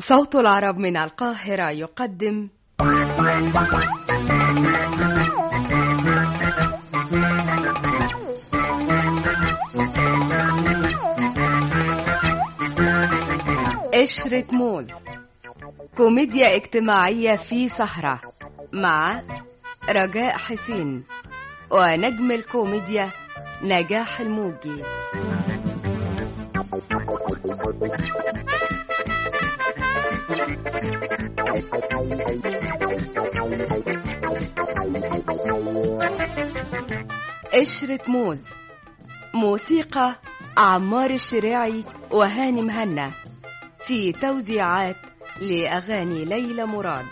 صوت العرب من القاهرة يقدم قشرة موز كوميديا اجتماعية في سهرة مع رجاء حسين ونجم الكوميديا نجاح الموجي قشرة موز موسيقى عمار الشراعي وهاني مهنا في توزيعات لأغاني ليلى مراد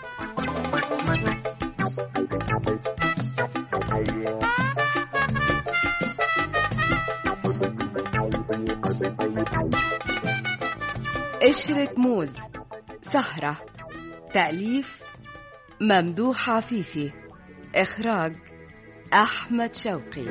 قشرة موز سهرة تأليف ممدوح عفيفي إخراج أحمد شوقي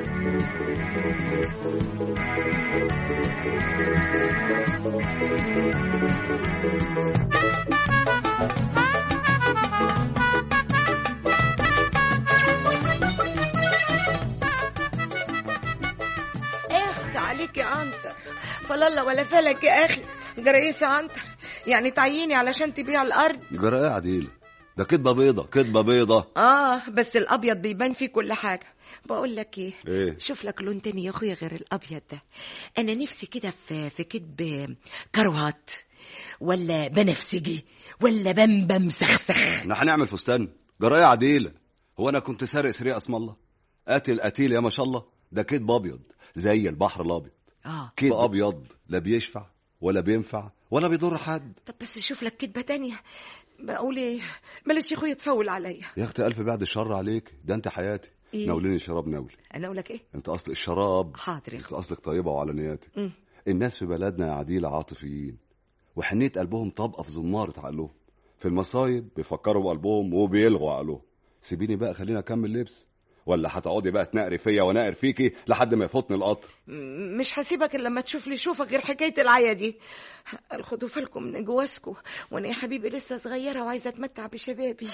اخت عليك يا عنتر فلالله ولا فلك يا اخي جريسة عنتر يعني تعيني علشان تبيع الارض جرى ايه يا عديل ده كدبه بيضه كدبه بيضه اه بس الابيض بيبان فيه كل حاجه بقول لك ايه ايه شوف لك لون تاني يا اخويا غير الابيض ده انا نفسي كده في في كدب كروات ولا بنفسجي ولا بمبم سخسخ احنا هنعمل فستان جرى ايه يا عديله هو انا كنت سارق سرقه اسم الله قاتل قتيل يا ما شاء الله ده كدب ابيض زي البحر الابيض اه كدب ابيض لا بيشفع ولا بينفع ولا بيضر حد طب بس شوف لك كدبه تانية بقول ايه بلاش يا اخويا تفول عليا يا اختي الف بعد الشر عليك ده انت حياتي إيه؟ ناوليني شراب ناولي انا اقول لك ايه انت اصل الشراب حاضر يا انت اخويا اصلك طيبه وعلى نياتك مم. الناس في بلدنا يا عديله عاطفيين وحنيه قلبهم طابقه في زماره عقلهم في المصايب بيفكروا بقلبهم وبيلغوا عقلهم سيبيني بقى خلينا اكمل لبس ولا هتقعدي بقى تنقري فيا ونقر فيكي لحد ما يفوتني القطر م- مش هسيبك الا لما تشوف لي شوفك غير حكايه العيا دي خدوا بالكم من جوازكم وانا يا حبيبي لسه صغيره وعايزه اتمتع بشبابي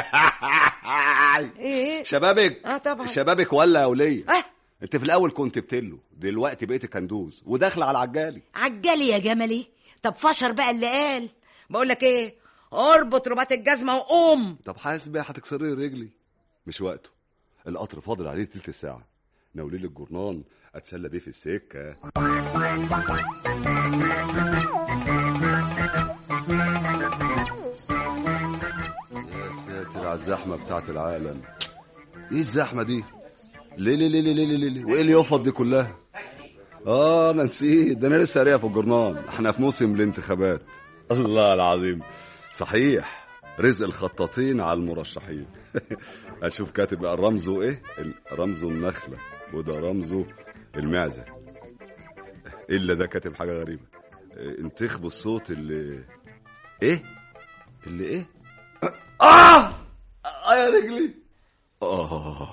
ايه شبابك اه طبعا شبابك ولا يا وليه اه انت في الاول كنت بتلو دلوقتي بقيت كندوز وداخله على العجالي عجلي يا جملي طب فشر بقى اللي قال بقول لك ايه اربط رباط الجزمه وقوم طب حاسبه هتكسري رجلي مش وقته القطر فاضل عليه تلت ساعه ناولي لي الجرنان اتسلى بيه في السكه يا ساتر على الزحمه بتاعت العالم ايه الزحمه دي ليه ليه ليه ليه ليه ليه, ليه؟ وايه اللي يفض دي كلها اه انا نسيت ده انا لسه قاريها في الجرنان احنا في موسم الانتخابات الله العظيم صحيح رزق الخطاطين على المرشحين اشوف كاتب بقى رمزه ايه ال- رمزه النخله وده رمزه المعزه الا ده كاتب حاجه غريبه إيه، انتخبوا الصوت اللي ايه اللي ايه اه اه يا رجلي اه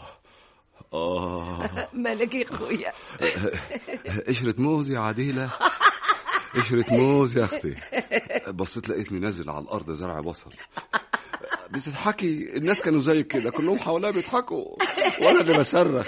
اه مالك يا اخويا قشرة موز يا عديلة قشرة موز يا أختي بصيت لقيتني نازل على الأرض زرع بصل بتضحكي الناس كانوا زيك كده كلهم حواليا بيضحكوا وأنا اللي بصرخ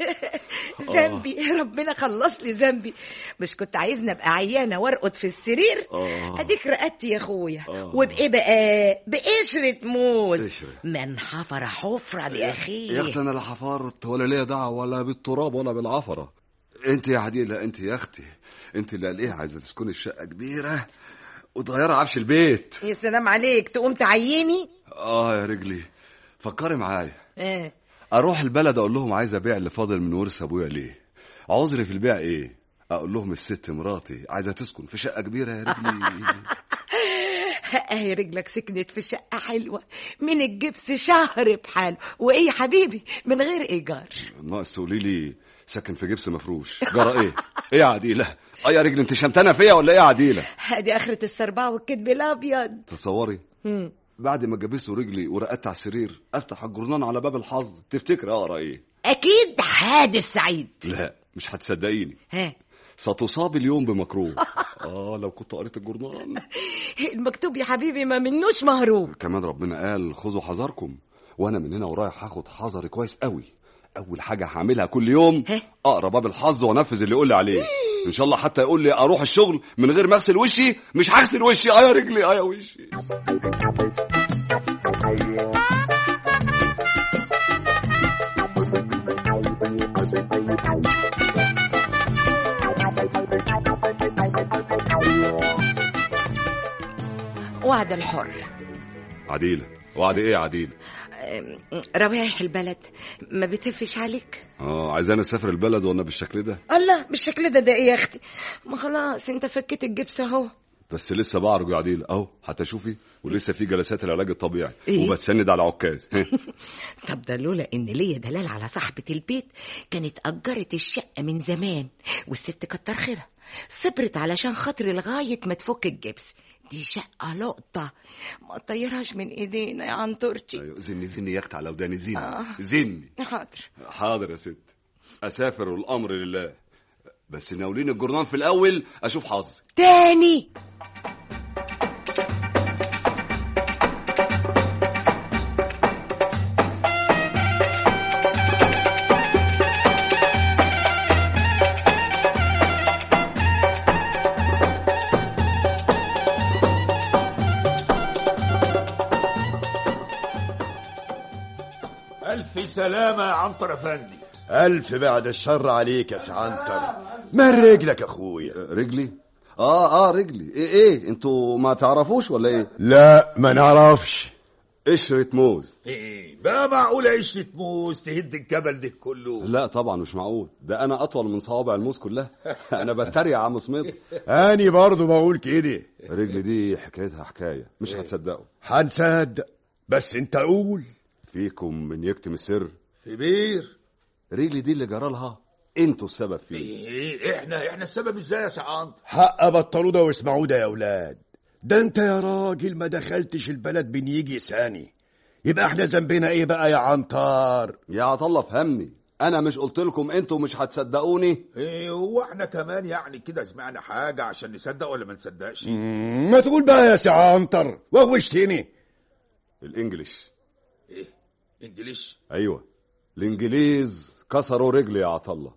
ذنبي ربنا خلص لي ذنبي مش كنت عايزني ابقى عيانه وارقد في السرير آه اديك رقدت يا اخويا آه. وبايه بقى بقشره موز قشرة. من حفر حفره يا لاخيه أختي أنا لا حفرت ولا ليا دعوة ولا بالتراب ولا بالعفرة أنت يا عديلة أنت يا أختي أنت اللي قال إيه عايزة تسكني الشقة كبيرة وتغيري عفش البيت يا سلام عليك تقوم تعيني آه يا رجلي فكري معايا اه اروح البلد اقول لهم عايز ابيع اللي فاضل من ورث ابويا ليه عذري في البيع ايه اقول لهم الست مراتي عايزه تسكن في شقه كبيره يا رجلي اهي رجلك سكنت في شقه حلوه من الجبس شهر بحاله وايه يا حبيبي من غير ايجار ناقص تقولي لي ساكن في جبس مفروش جرى ايه ايه يا عديله اه يا رجل انت شمتانه فيا ولا ايه يا عديله ادي اخره السربعه والكذب الابيض تصوري مم. بعد ما جبسوا رجلي ورقدت على السرير افتح الجرنان على باب الحظ تفتكر اقرا ايه اكيد حادث سعيد لا مش هتصدقيني ها ستصاب اليوم بمكروه اه لو كنت قريت الجورنال المكتوب يا حبيبي ما منوش مهروب كمان ربنا قال خذوا حذركم وانا من هنا ورايح هاخد حذري كويس قوي اول حاجه هعملها كل يوم ها؟ اقرا باب الحظ وانفذ اللي يقول لي عليه ان شاء الله حتى يقول لي اروح الشغل من غير ما اغسل وشي مش هغسل وشي اه يا رجلي اه يا وشي وعد الحر عديله وعد ايه يا عديله أم، روايح البلد ما بتفش عليك اه عايزاني اسافر البلد وانا بالشكل ده الله بالشكل ده ده ايه يا اختي ما خلاص انت فكيت الجبس اهو بس لسه بعرج يا عديله اهو حتى شوفي ولسه في جلسات العلاج الطبيعي إيه؟ وبتسند على عكاز طب ده لولا ان ليا دلال على صاحبة البيت كانت اجرت الشقة من زمان والست كتر خيرها صبرت علشان خاطري لغاية ما تفك الجبس دي شقة لقطة ما تطيرهاش من ايدينا يا عنتورتي ايوه زني زني يا اختي على وداني زني آه. زني حاضر حاضر يا ست اسافر والامر لله بس ناولين الجرنان في الاول اشوف حظي تاني ألف سلامة يا عنتر أفندي ألف بعد الشر عليك يا سعنتر من رجلك أخويا رجلي اه اه رجلي ايه ايه انتوا ما تعرفوش ولا ايه لا ما نعرفش قشرة موز إيه بقى معقولة قشرة موز تهد الجبل ده كله لا طبعا مش معقول ده انا اطول من صوابع الموز كلها انا بتريق يا عم سميط أني برضو بقول كده رجلي دي حكايتها حكايه مش هتصدقوا هنصدق بس انت قول فيكم من يكتم السر في بير رجلي دي اللي جرالها انتوا السبب فيه إيه إحنا إحنا السبب إزاي يا سي عنتر حق بطلوا ده واسمعوا ده يا أولاد ده انت يا راجل ما دخلتش البلد بين يجي ثاني يبقى احنا ذنبنا ايه بقى يا عنتر يا عطله فهمني انا مش قلت لكم انتوا مش هتصدقوني إيه هو إحنا كمان يعني كده سمعنا حاجة عشان نصدق ولا ما نصدقش مم، ما تقول بقى يا سي عنتر وغوشتني الانجليش إيه إنجليش ايوه الانجليز كسروا رجلي يا عطله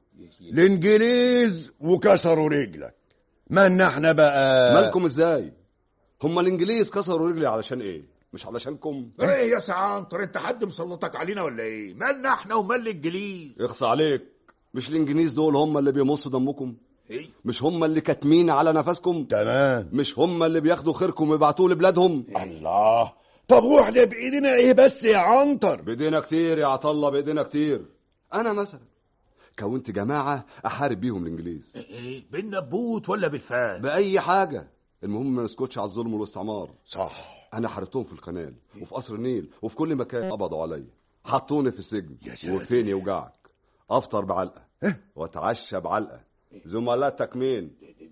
الانجليز وكسروا رجلك ما احنا بقى مالكم ازاي هما الانجليز كسروا رجلي علشان ايه مش علشانكم إيه يا سي عنتر أنت حد مسلطك علينا ولا إيه مالنا إحنا ومال الإنجليز اخصى عليك مش الانجليز دول هما اللي بيمصوا دمكم إيه مش هما اللي كاتمين على نفسكم تمام مش هما اللي بياخدوا خيركم ويبعتوه لبلادهم الله طب واحنا بايدينا ايه بس يا عنتر بايدينا كتير يا عطله بايدينا كتير انا مثلا كونت جماعه احارب بيهم الانجليز إيه بالنبوت ولا بالفان باي حاجه المهم ما نسكتش على الظلم والاستعمار صح انا حاربتهم في القنال وفي قصر النيل وفي كل مكان قبضوا عليا حطوني في السجن يا ساتر. وفين يوجعك افطر بعلقه واتعشى بعلقه زملاتك مين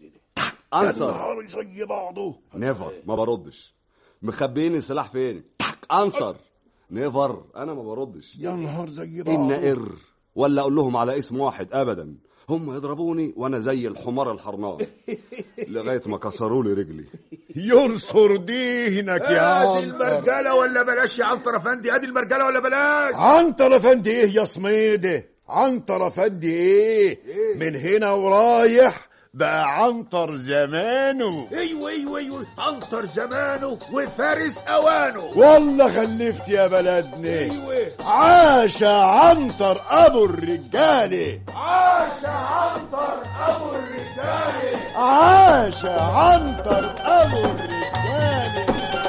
انصر النهار زي بعضه نيفر ما بردش مخبيين السلاح فين انصر نيفر انا ما بردش يا نهار زي ان بعضه قر ولا اقول لهم على اسم واحد ابدا هم يضربوني وانا زي الحمار الحرنان لغايه ما كسروا لي رجلي ينصر دينك يا ادي عنتر المرجله ولا بلاش يا عنتر افندي ادي المرجله ولا بلاش عنتر افندي ايه يا صميده عنتر افندي ايه من هنا ورايح بقى عنتر زمانه ايوه ايوه ايوه عنتر زمانه وفارس اوانه والله خلفت يا بلدنا ايوه عاش عنتر ابو الرجاله عاش عنتر ابو الرجاله عاش عنتر ابو الرجاله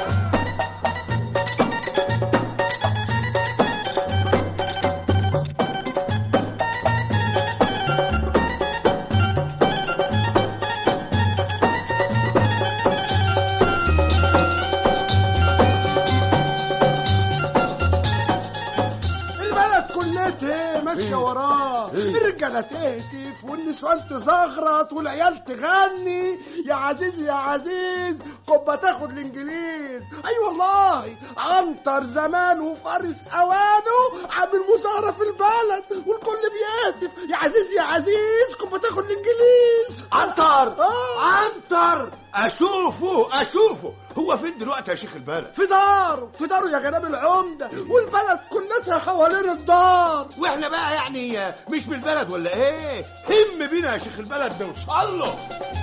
البلد كلها ماشيه وراه الرجاله تهتف والنسوان تزغرط والعيال تغني يا عزيز يا عزيز كوبا تاخد الانجليز اي والله عنتر زمان وفارس اوانه عامل مظاهره في البلد والكل بيهتف يا عزيز يا عزيز كوبا تاخد الانجليز عنتر آه. عنتر اشوفه اشوفه هو فين دلوقتي يا شيخ البلد في داره في داره يا جناب العمده والبلد كلها حوالين الدار واحنا بقى يعني مش من البلد ولا ايه هم بينا يا شيخ البلد نوصل له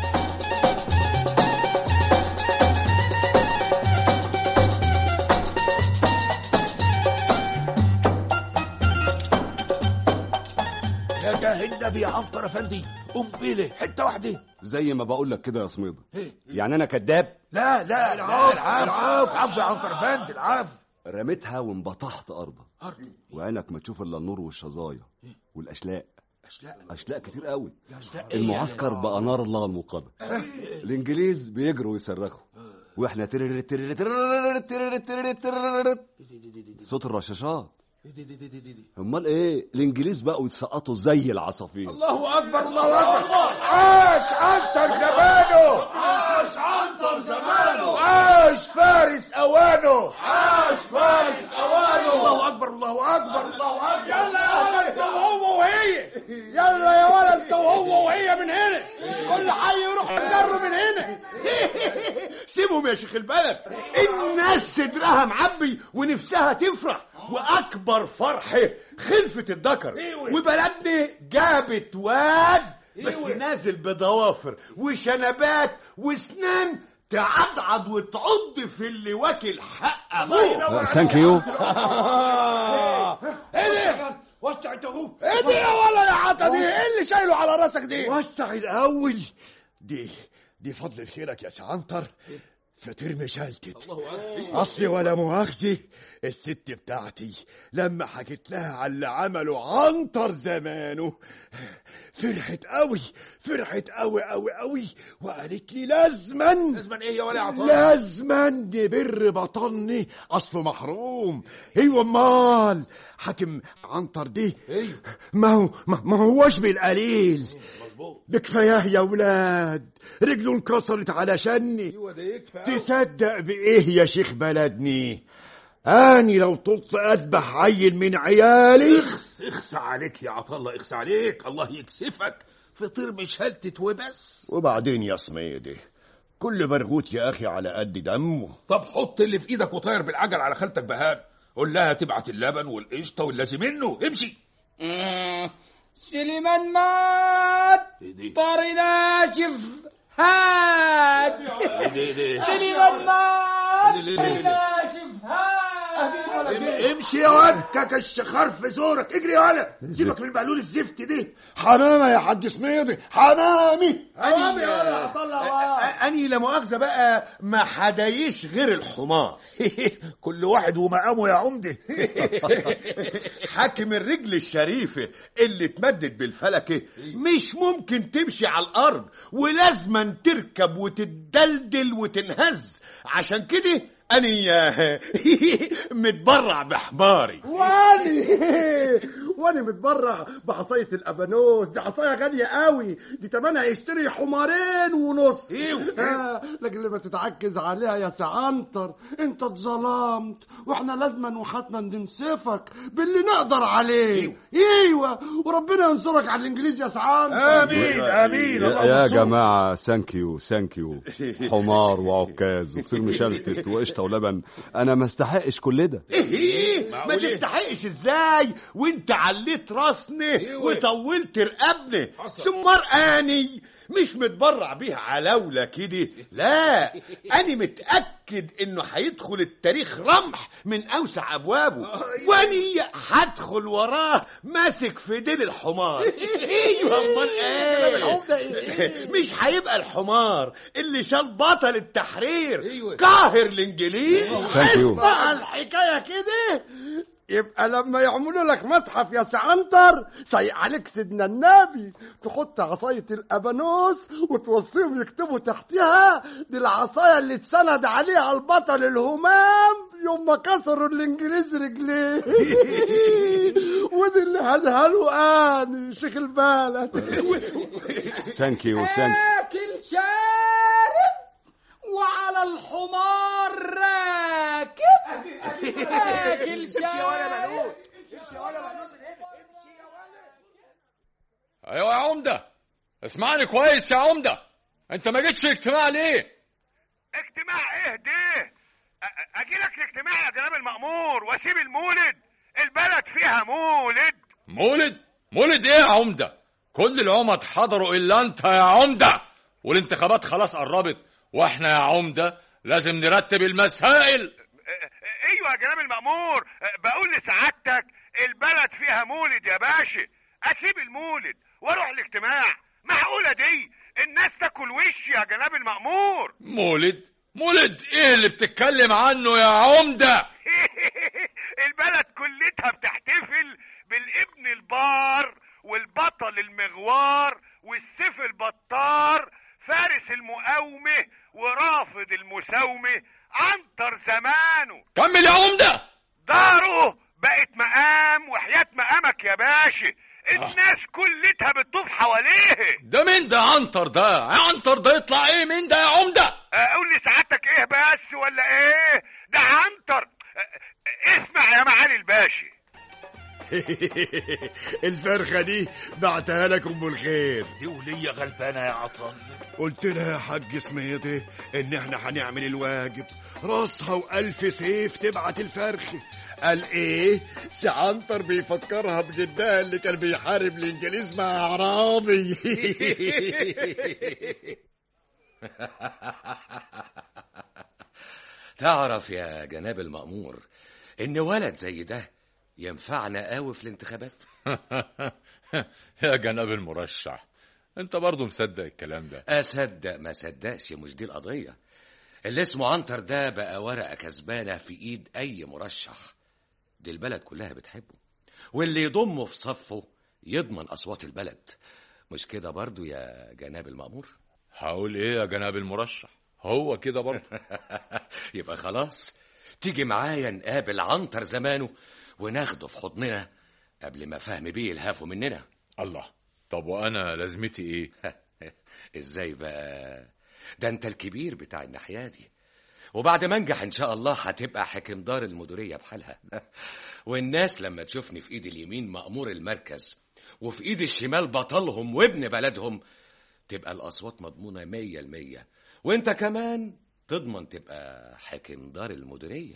يا ده النبي يا عنتر افندي قنبله حته واحده زي ما بقول لك كده يا سميضة يعني انا كذاب لا لا العفو العفو العفو يا عنتر افندي العفو رميتها وانبطحت ارضا وعينك ما تشوف الا النور والشظايا والاشلاء اشلاء اشلاء كتير قوي اشلاء إيه المعسكر يعني؟ بقى نار الله الموقدة الانجليز بيجروا ويصرخوا واحنا ترر ترر ترر ترر ترر ترر صوت الرشاشات امال ايه الانجليز بقوا يتسقطوا زي العصافير الله اكبر الله اكبر عاش عنتر زمانه عاش عنتر زمانه عاش فارس اوانه عاش فارس اوانه الله اكبر الله اكبر الله اكبر يلا يا ولد انت وهو وهي يلا يا ولد انت وهو وهي من هنا كل حي يروح يجروا من هنا سيبهم يا شيخ البلد الناس صدرها معبي ونفسها تفرح واكبر فرحه خلفه الذكر وبلدنا جابت واد بس نازل بضوافر وشنبات وسنان تعضعض وتعض في اللي واكل حق ابوه ثانك يو ايه ده وسع انت اهو ايه دي يا ولا يا عطا دي ايه اللي شايله على راسك دي وسع الاول دي دي فضل خيرك يا سعنتر فطير مشلتت اصلي ولا مؤاخذه الست بتاعتي لما حكيت لها على اللي عمله عنتر زمانه فرحت قوي فرحت قوي قوي قوي وقالت لي لازما لازما ايه يا ولا عطار لازما نبر بطني اصله محروم ايوه امال حاكم عنتر دي ايوه ما هو ما ما هوش بالقليل مظبوط بكفاياه يا ولاد رجله انكسرت علشاني ايوه ده يكفى تصدق بايه يا شيخ بلدني اني لو طلت اذبح عيل من عيالي اخس اخس عليك يا عطله اخس عليك الله يكسفك فطير مش هلتت وبس وبعدين يا صميدي كل برغوت يا اخي على قد دمه طب حط اللي في ايدك وطير بالعجل على خالتك بهان قول لها تبعت اللبن والقشطه واللازم منه امشي سليمان مات ايه دي طاري ناشف هات ايه دي ايه دي سليمان مات ليه- ليه- ليه- طاري ليه؟ ناشف هات امشي يا واد كاكا الشخار في زورك اجري يا ولد سيبك من البقلول الزفت دي حمامه يا حاج صميدي حمامي حرامي يا ولا عطا اني لا مؤاخذه بقى ما حدايش غير الحمار كل واحد ومقامه يا عمده حاكم الرجل الشريفه اللي اتمدد بالفلكه مش ممكن تمشي على الارض ولازما تركب وتتدلدل وتنهز عشان كده اني متبرع بحماري واني واني متبرع بعصاية الابانوس دي عصاية غالية قوي دي تمنها يشتري حمارين ونص ايوه. آه لكن لما تتعكز عليها يا سعنتر انت اتظلمت واحنا لازما وحتما ننصفك باللي نقدر عليه ايوه. ايوه وربنا ينصرك على الانجليز يا سعنتر امين امين يا, الله يا ينصرك. جماعة ثانك يو ثانك يو حمار وعكاز وفطير مشلتت وقشطة ولبن أنا ما استحقش كل ده ايه ما معقول إيه؟ تستحقش ازاي وانت عليت راسنا وطولت رقبنا سمار اني مش متبرع بيها علاولة كده لا انا متأكد انه هيدخل التاريخ رمح من اوسع ابوابه واني هدخل وراه ماسك في ديل الحمار ايوه امال ايه مش هيبقى الحمار اللي شال بطل التحرير قاهر الانجليز ثانك يو بقى الحكاية كده يبقى لما يعملوا لك متحف يا سعنتر سيء عليك سيدنا النبي تحط عصاية الأبانوس وتوصيهم يكتبوا تحتها دي العصاية اللي اتسند عليها البطل الهمام يوم ما كسروا الإنجليز رجليه ودي اللي هدها له أنا شيخ البلد ثانك يو ثانك اكل شارب وعلى الحمار راكب راكب شاي ايوه يا عمده اسمعني كويس يا عمده انت ما جيتش الاجتماع ليه اجتماع ايه ده أ- اجي لك الاجتماع يا جناب المأمور واسيب المولد البلد فيها مولد مولد مولد ايه يا عمده كل العمد حضروا الا انت يا عمده والانتخابات خلاص قربت واحنا يا عمده لازم نرتب المسائل أ- ايوه يا جناب المأمور أ- بقول لسعادتك البلد فيها مولد يا باشا اسيب المولد واروح الاجتماع معقولة دي الناس تاكل وش يا جناب المأمور مولد مولد ايه اللي بتتكلم عنه يا عمده البلد كلتها بتحتفل بالابن البار والبطل المغوار والسيف البطار فارس المقاومة ورافض المساومة عنتر زمانه كمل يا عمده داره بقت مقام وحياة مقامك يا باشا الناس كلتها بتطوف حواليه ده مين ده عنتر ده عنتر ده يطلع ايه مين ده يا عمده اقول لي سعادتك ايه بس ولا ايه ده عنتر اسمع يا معالي الباشا الفرخة دي بعتها لك ام الخير دي ولية غلبانة يا عطل قلت لها يا حاج سميتي ان احنا هنعمل الواجب راسها والف سيف تبعت الفرخ قال ايه سعنتر بيفكرها بجدها اللي كان بيحارب الانجليز مع اعرابي تعرف يا جناب المأمور إن ولد زي ده ينفعنا قوي في الانتخابات يا جناب المرشح انت برضو مصدق الكلام ده أصدق ما صدقش مش دي القضية اللي اسمه عنتر ده بقى ورقة كسبانة في إيد أي مرشح دي البلد كلها بتحبه واللي يضمه في صفه يضمن أصوات البلد مش كده برضو يا جناب المأمور هقول ايه يا جناب المرشح هو كده برضو يبقى خلاص تيجي معايا نقابل عنتر زمانه وناخده في حضننا قبل ما فهم بيه الهافه مننا الله طب وانا لازمتي ايه ازاي بقى ده انت الكبير بتاع الناحيه دي وبعد ما انجح ان شاء الله هتبقى حاكم دار المديريه بحالها والناس لما تشوفني في ايد اليمين مأمور المركز وفي ايد الشمال بطلهم وابن بلدهم تبقى الاصوات مضمونه مية المية وانت كمان تضمن تبقى حاكم دار المديريه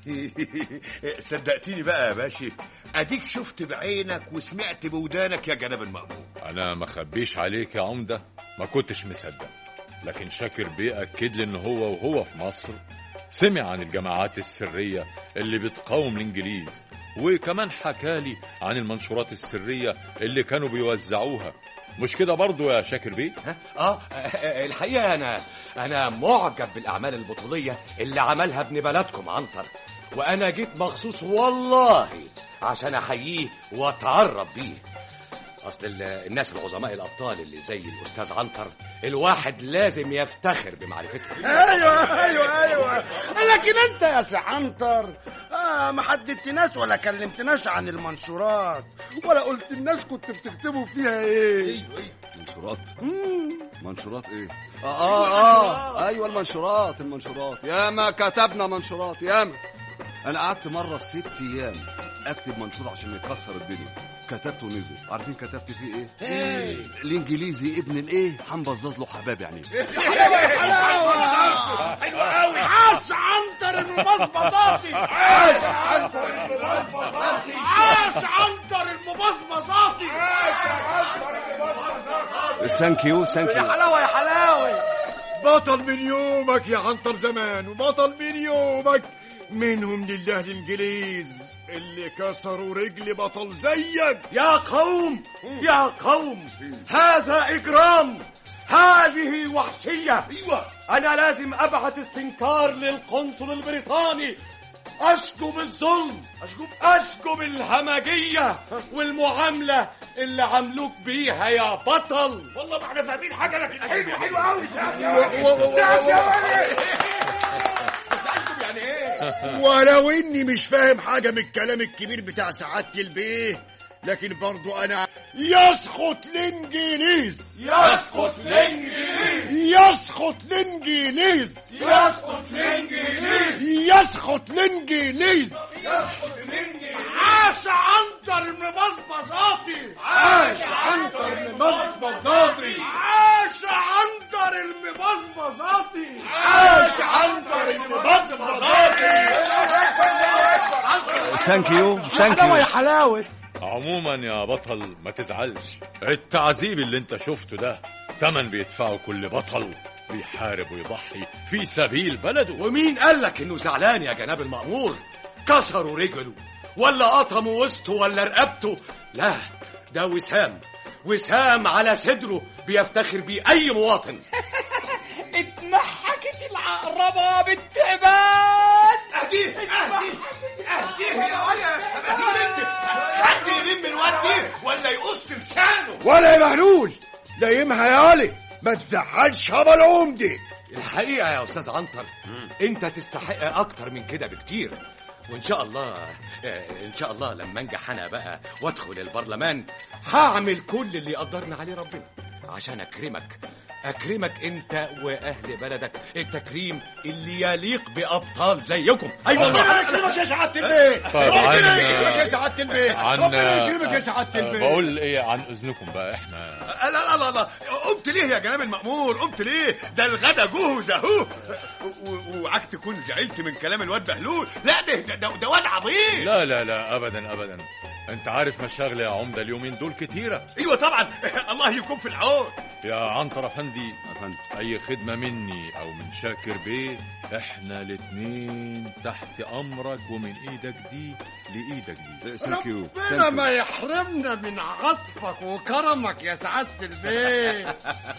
صدقتني بقى يا باشا اديك شفت بعينك وسمعت بودانك يا جناب المأمور انا ما خبيش عليك يا عمده ما كنتش مصدق لكن شاكر بيه اكد لي ان هو وهو في مصر سمع عن الجماعات السريه اللي بتقاوم الانجليز وكمان حكالي عن المنشورات السريه اللي كانوا بيوزعوها مش كده برضو يا شاكر بيه اه الحقيقه انا انا معجب بالاعمال البطوليه اللي عملها ابن بلدكم عنتر وانا جيت مخصوص والله عشان احييه واتعرف بيه اصل ال- الناس العظماء الابطال اللي زي الاستاذ عنتر الواحد لازم يفتخر بمعرفتهم ايوه ايوه ايوه لكن انت يا سي عنتر آه ما حددتناش ولا كلمتناش عن المنشورات ولا قلت الناس كنت بتكتبوا فيها ايه منشورات منشورات ايه اه اه اه ايوه المنشورات المنشورات ياما كتبنا منشورات ياما انا قعدت مره ست ايام اكتب منشور عشان يكسر الدنيا كتبته ونزل عارفين كتبت فيه ايه؟ إيه؟ الانجليزي ابن الايه حنبزز له حباب يعني عاش عنتر المبصبصاتي عاش عنتر المبصبصاتي عاش عنتر المبصبصاتي ثانك يو ثانك يا يو حلاوه يا حلاوه بطل من يومك يا عنتر زمان وبطل من يومك منهم لله الانجليز اللي كسروا رجل بطل زيك يا قوم يا قوم هذا إجرام هذه وحشية أيوة أنا لازم أبعت استنكار للقنصل البريطاني أشكو بالظلم أشكو أشكو بالهمجية والمعاملة اللي عملوك بيها يا بطل والله ما احنا فاهمين حاجة لكن حلو حلو قوي ولو اني مش فاهم حاجه من الكلام الكبير بتاع سعاده البيه لكن برضو انا يسقط الانجليز يسقط الانجليز يسقط الانجليز يسقط الانجليز يسقط الانجليز عاش عنتر المبصبصاتي عاش عنتر المبصبصاتي عاش عنتر المبصبصاتي عاش عنتر المبصبصاتي ثانك يو ثانك حلاوه يا يو حلاوه عموما يا بطل ما تزعلش التعذيب اللي انت شفته ده تمن بيدفعه كل بطل بيحارب ويضحي في سبيل بلده ومين قال لك انه زعلان يا جناب المأمور كسروا رجله ولا قطموا وسطه ولا رقبته لا ده وسام وسام على صدره بيفتخر بيه اي مواطن اتمحكت العقربة بالتعبان اهديه اهديه اهديه يا ولا مهلول انت حد يلم الواد دي ولا يقص لسانه ولا يا مهلول دايمها يا ولي ما تزعلش هبل العمدة الحقيقة يا أستاذ عنتر أنت تستحق أكتر من كده بكتير وإن شاء الله آه، إن شاء الله لما أنجح أنا بقى وأدخل البرلمان هعمل كل اللي يقدرنا عليه ربنا عشان أكرمك أكرمك أنت وأهل بلدك التكريم اللي يليق بأبطال زيكم أي ربنا والله يكرمك يا سعادة البيه طيب ربنا عن- يكرمك يا سعادة البيه عن ربنا يكرمك يا سعادة آه، البيه بقول ايه عن اذنكم بقى احنا لا لا لا لا قمت ليه يا جناب المأمور قمت ليه ده الغدا جوز اهو و- ووعاك تكون زعلت من كلام الواد بهلول لا ده ده, ده, ده واد عظيم لا لا لا ابدا ابدا انت عارف مشاغل يا عمده اليومين دول كتيره ايوه طبعا الله يكون في العون يا عنتر افندي يا فندم اي خدمه مني او من شاكر بيه احنا الاتنين تحت امرك ومن ايدك دي لايدك دي ثانك يو ربنا ما يحرمنا من عطفك وكرمك يا سعادة البيه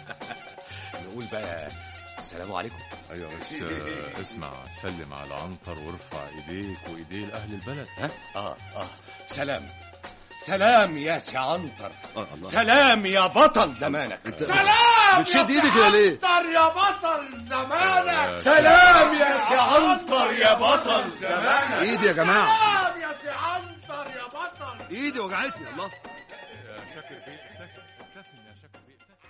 نقول بقى السلام عليكم ايوه بس آه، اسمع سلم على عنتر وارفع ايديك وايديه لاهل البلد ها؟ آه آه سلام سلام يا سي عنتر آه الله سلام يا بطل زمانك انت سلام بتشد ايدك كده ليه؟ عنتر يا بطل زمانك سلام يا سي عنتر يا بطل زمانك ايدي يا جماعه سلام يا سي عنتر يا بطل ايدي وجعتني الله يا شاكر بيه ابتسم ابتسم يا شاكر بيه ابتسم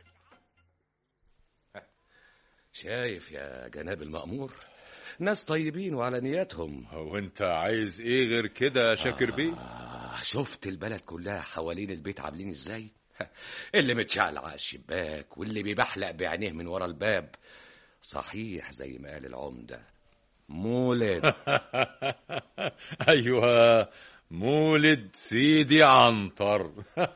شايف يا جناب المأمور ناس طيبين وعلى نياتهم هو انت عايز ايه غير كده يا شاكر بيه آه شفت البلد كلها حوالين البيت عاملين ازاي اللي متشعلع على الشباك واللي بيبحلق بعينيه من ورا الباب صحيح زي ما قال العمدة مولد ايوه مولد سيدي عنتر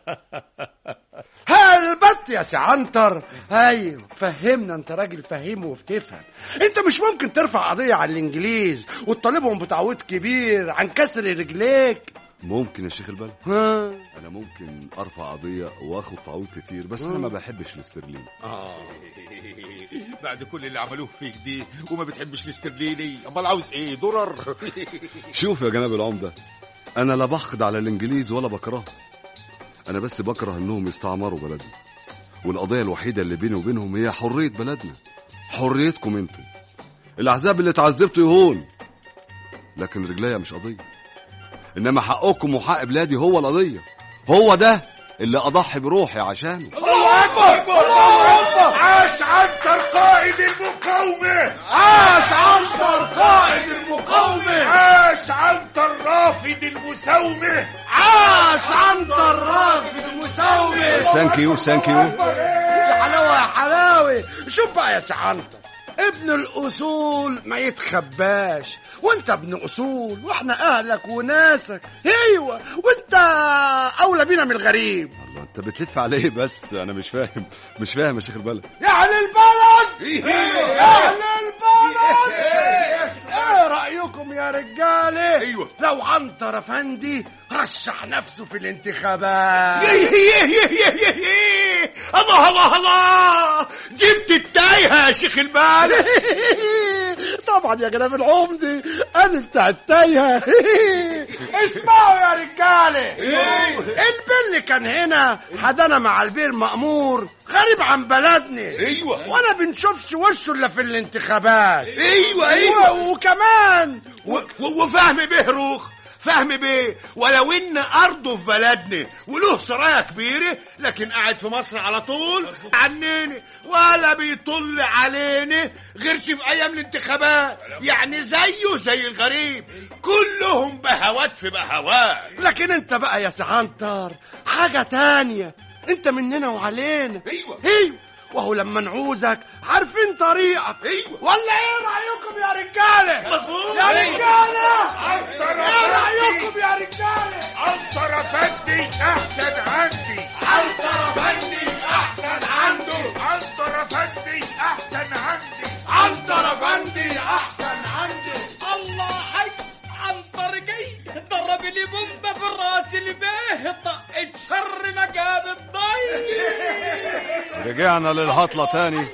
هلبت يا سي عنتر ايوه فهمنا انت راجل فهيم وبتفهم انت مش ممكن ترفع قضيه على الانجليز وتطالبهم بتعويض كبير عن كسر رجليك ممكن يا شيخ البلد ها انا ممكن ارفع قضيه واخد تعويض كتير بس انا ما بحبش الاسترلين بعد كل اللي عملوه فيك دي وما بتحبش الاسترليني امال عاوز ايه درر شوف يا جناب العمده انا لا بحقد على الانجليز ولا بكرههم انا بس بكره انهم يستعمروا بلدنا والقضيه الوحيده اللي بيني وبينهم هي حريه بلدنا حريتكم انتم العذاب اللي اتعذبته يهون لكن رجليا مش قضيه انما حقكم وحق بلادي هو القضيه هو ده اللي اضحي بروحي عشانه الله اكبر الله اكبر عاش عنتر قائد المقاومه عاش عنتر قائد المقاومه عاش عنتر رافض المساومه عاش عنتر رافض المساومه ثانك يو ثانك يو يا حلاوه يا حلاوه شوف بقى يا سي عنتر ابن الاصول ما يتخباش وانت ابن اصول واحنا اهلك وناسك ايوه وانت اولى بينا من الغريب الله انت بتلف عليه بس انا مش فاهم مش فاهم يا شيخ البلد يا اهل البلد يا اهل البلد ايه رايكم يا رجاله ايوه لو عنتر افندي رشح نفسه في الانتخابات يه يه يه يه يه يه. الله الله الله جبت التايهه يا شيخ البال طبعا يا جناب العمدي انا بتاع التايهه اسمعوا يا رجاله البل كان هنا حدانا مع البير مأمور غريب عن بلدنا ايوه وانا بنشوفش وشه الا في الانتخابات ايوه ايوه و- وكمان و- و- وفهم بهروخ فهمي بيه ولو ان ارضه في بلدنا وله سرايا كبيره لكن قاعد في مصر على طول عنيني ولا بيطل علينا غيرش في ايام الانتخابات يعني زيه زي الغريب كلهم بهوات في بهوات لكن انت بقى يا سعنتر حاجة تانية انت مننا وعلينا ايوه ايوه وهو لما نعوزك عارفين طريقك ايوه ولا ايه رايكم يا رجاله مظبوط يا رجاله عنتر ايه رايكم يا رجاله عنتر افندي احسن عندي عنتر بني احسن عنده عنتر افندي احسن عندي عنتر بني احسن عندي الله حي عنتر جاي ضرب لي بومبة في الراس البيه طقت شر ما جاب الضي رجعنا للهطلة تاني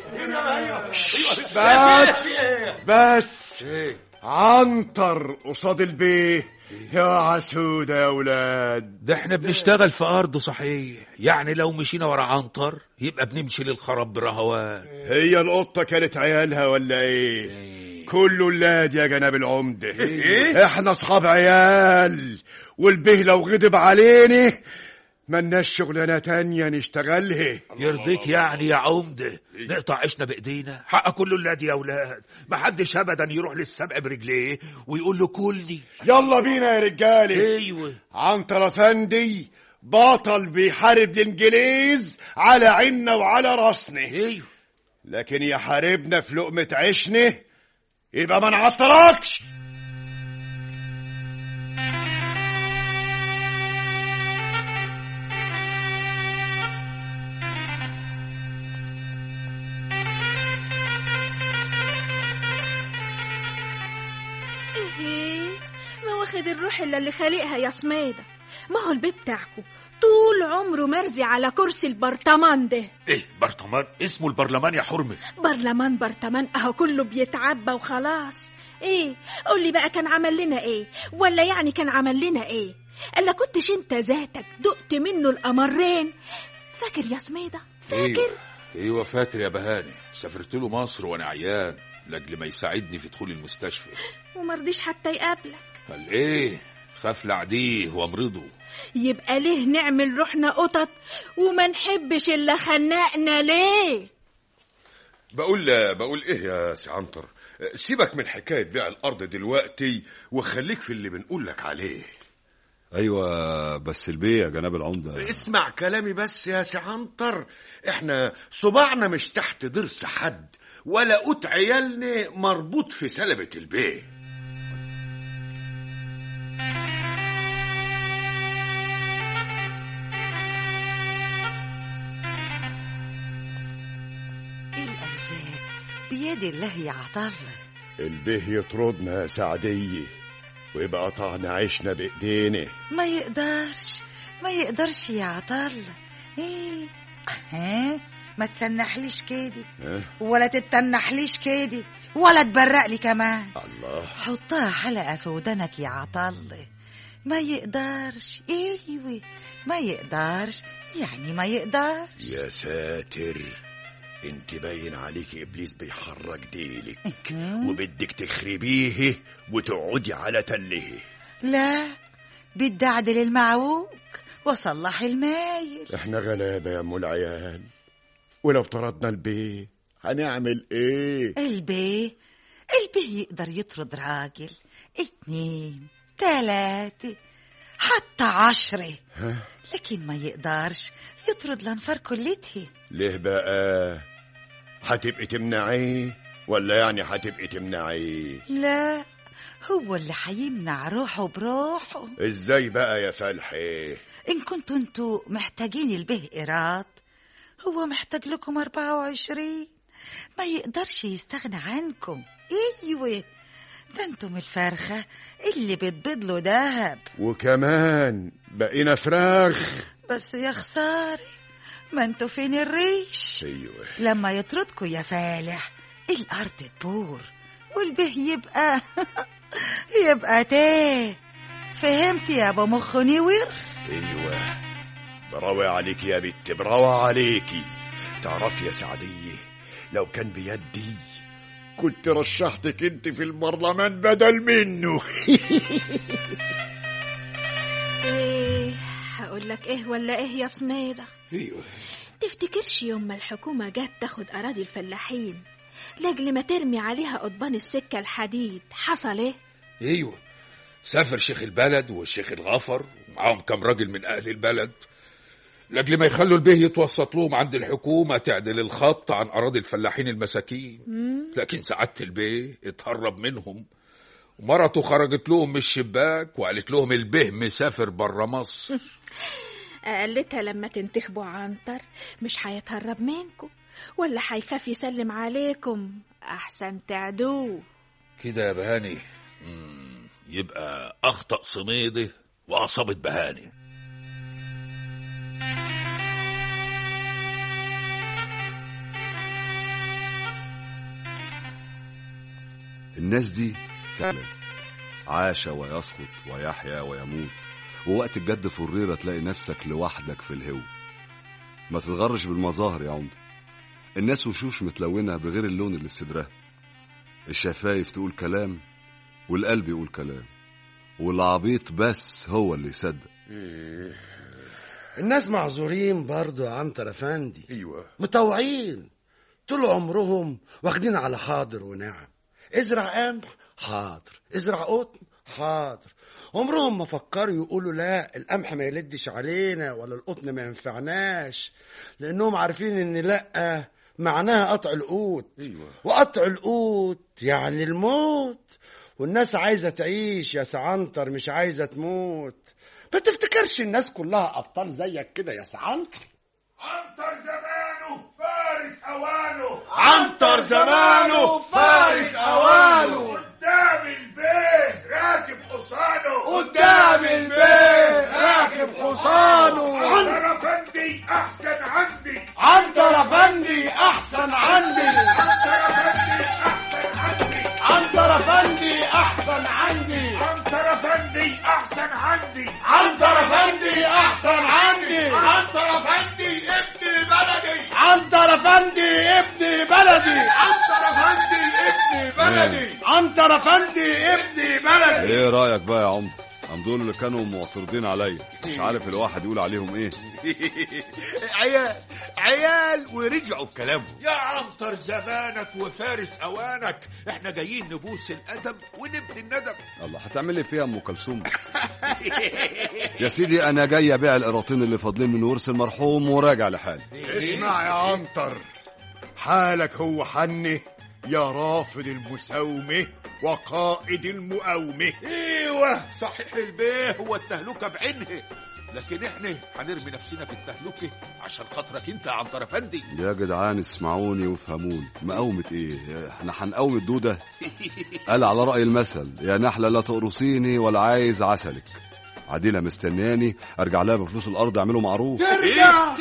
بس بس عنتر قصاد البيه يا عسودة يا ولاد ده احنا بنشتغل في ارضه صحيح يعني لو مشينا ورا عنتر يبقى بنمشي للخراب برهوان هي القطة كانت عيالها ولا ايه كله ولاد يا جناب العمدة إيه؟ احنا اصحاب عيال والبيه لو غضب علينا ملناش شغلانة تانية نشتغلها يرضيك يعني يا عمدة نقطع عيشنا بايدينا حق كل ولاد يا اولاد محدش ابدا يروح للسبع برجليه ويقول له كلني يلا بينا يا رجالة ايوه عنتر افندي بطل بيحارب الانجليز على عنا وعلى راسنا ايوه لكن يحاربنا في لقمة عيشنا يبقى ما نعطلكش ايه ما واخد الروح الا اللي خالقها يا سميدة ما هو البيت بتاعكو طول عمره مرزي على كرسي البرطمان ده ايه برطمان اسمه البرلمان يا حرمة برلمان برطمان اهو كله بيتعبى وخلاص ايه قولي بقى كان عمل لنا ايه ولا يعني كان عمل لنا ايه الا كنتش انت ذاتك دقت منه القمرين فاكر يا سميدة فاكر ايوه ايوه فاكر يا بهاني سافرت له مصر وانا عيان لاجل ما يساعدني في دخول المستشفى ومرضيش حتى يقابلك قال ايه خاف لعديه وامرضه يبقى ليه نعمل روحنا قطط وما نحبش اللي خنقنا ليه بقول بقول ايه يا سي عنتر سيبك من حكايه بيع الارض دلوقتي وخليك في اللي بنقول لك عليه ايوه بس البيه يا جناب العمدة اسمع كلامي بس يا سي عنتر احنا صباعنا مش تحت ضرس حد ولا قوت عيالنا مربوط في سلبة البيه الأرزاق بيد الله يا عطله البيه يطردنا يا سعدية ويبقى قطعنا عيشنا بإيدينا ما يقدرش ما يقدرش يا عطله ايه ها ما تسنحليش كده ها؟ ولا تتنحليش كده ولا تبرق لي كمان الله حطها حلقة في ودنك يا عطله ما يقدرش ايوه ما يقدرش يعني ما يقدرش يا ساتر انت باين عليك ابليس بيحرك ديلك مم. وبدك تخربيه وتقعدي على تله لا بدي اعدل المعوج واصلح المايل احنا غلابة يا ام العيال ولو طردنا البيه هنعمل ايه البيه البيه يقدر يطرد راجل اتنين تلاتة حتى عشرة ها؟ لكن ما يقدرش يطرد الانفار كلتها ليه بقى هتبقي تمنعيه ولا يعني هتبقي تمنعيه لا هو اللي هيمنع روحه بروحه ازاي بقى يا فلحي إن كنتوا انتوا محتاجين البه إيراد هو محتاج لكم أربعة وعشرين ما يقدرش يستغنى عنكم أيوة ده انتم الفرخة اللي بتبيض له دهب وكمان بقينا فراخ بس يا خسارة ما انتوا فين الريش ايوه لما يطردكوا يا فالح الأرض تبور والبه يبقى يبقى تاه فهمت يا أبو مخ نور ايوه براوي عليك يا بت براوي عليكي تعرفي يا سعدية لو كان بيدي كنت رشحتك انت في البرلمان بدل منه اقول لك ايه ولا ايه يا سميدة ايوه تفتكرش يوم ما الحكومة جت تاخد اراضي الفلاحين لاجل ما ترمي عليها قضبان السكة الحديد حصل ايه ايوه سافر شيخ البلد والشيخ الغفر ومعاهم كم راجل من اهل البلد لاجل ما يخلوا البيه يتوسط لهم عند الحكومه تعدل الخط عن اراضي الفلاحين المساكين مم. لكن سعاده البيه اتهرب منهم ومرته خرجت لهم من الشباك وقالت لهم البيه مسافر بره مصر قالتها لما تنتخبوا عنتر مش هيتهرب منكم ولا هيخاف يسلم عليكم احسن تعدوه كده يا بهاني مم، يبقى اخطا صميده واصابت بهاني الناس دي تعمل عاش ويسقط ويحيا ويموت ووقت الجد فريرة تلاقي نفسك لوحدك في الهو ما تتغرش بالمظاهر يا عمدة الناس وشوش متلونة بغير اللون اللي في صدرها الشفايف تقول كلام والقلب يقول كلام والعبيط بس هو اللي يصدق الناس معذورين برضو يا عنتر افندي ايوه مطوعين طول عمرهم واخدين على حاضر ونعم ازرع قمح حاضر ازرع قطن حاضر عمرهم ما فكروا يقولوا لا القمح ما يلدش علينا ولا القطن ما ينفعناش لانهم عارفين ان لا معناها قطع القوت ايوه وقطع القوت يعني الموت والناس عايزة تعيش يا سعنتر مش عايزة تموت ما تفتكرش الناس كلها أبطال زيك كده يا سعنتر عنتر زمانه فارس اوانه عنتر زمانه فارس اوانه قدام البيه راكب حصانه قدام البيت راكب حصانه عنتر افندي احسن عندي عنتر افندي احسن عندي عنتر افندي احسن عندي عنتر افندي احسن عندي عنتر افندي احسن عندي عنتر افندي احسن عندي عنتر افندي ابن بلدي عنتر افندي ابن بلدي عنتر افندي ابن بلدي عنتر افندي ابن بلدي ايه رأيك بقى يا عمدة عم دول اللي كانوا معترضين عليا مش عارف الواحد يقول عليهم ايه عيال عيال ورجعوا في كلامهم يا عنتر زمانك وفارس اوانك احنا جايين نبوس الادب ونبني الندم الله هتعمل لي فيها ام كلثوم يا سيدي انا جاي ابيع القراطين اللي فاضلين من ورث المرحوم وراجع لحالي اسمع يا عنتر حالك هو حنه يا رافض المساومة وقائد المقاومة ايوه صحيح البيه هو التهلكه بعينه لكن احنا هنرمي نفسنا في التهلكه عشان خاطرك انت يا عنتر افندي يا جدعان اسمعوني وافهموني مقاومة ايه احنا هنقاوم الدودة قال على رأي المثل يا نحلة لا تقرصيني ولا عايز عسلك عديلة مستناني ارجع لها بفلوس الارض اعمله معروف ترجع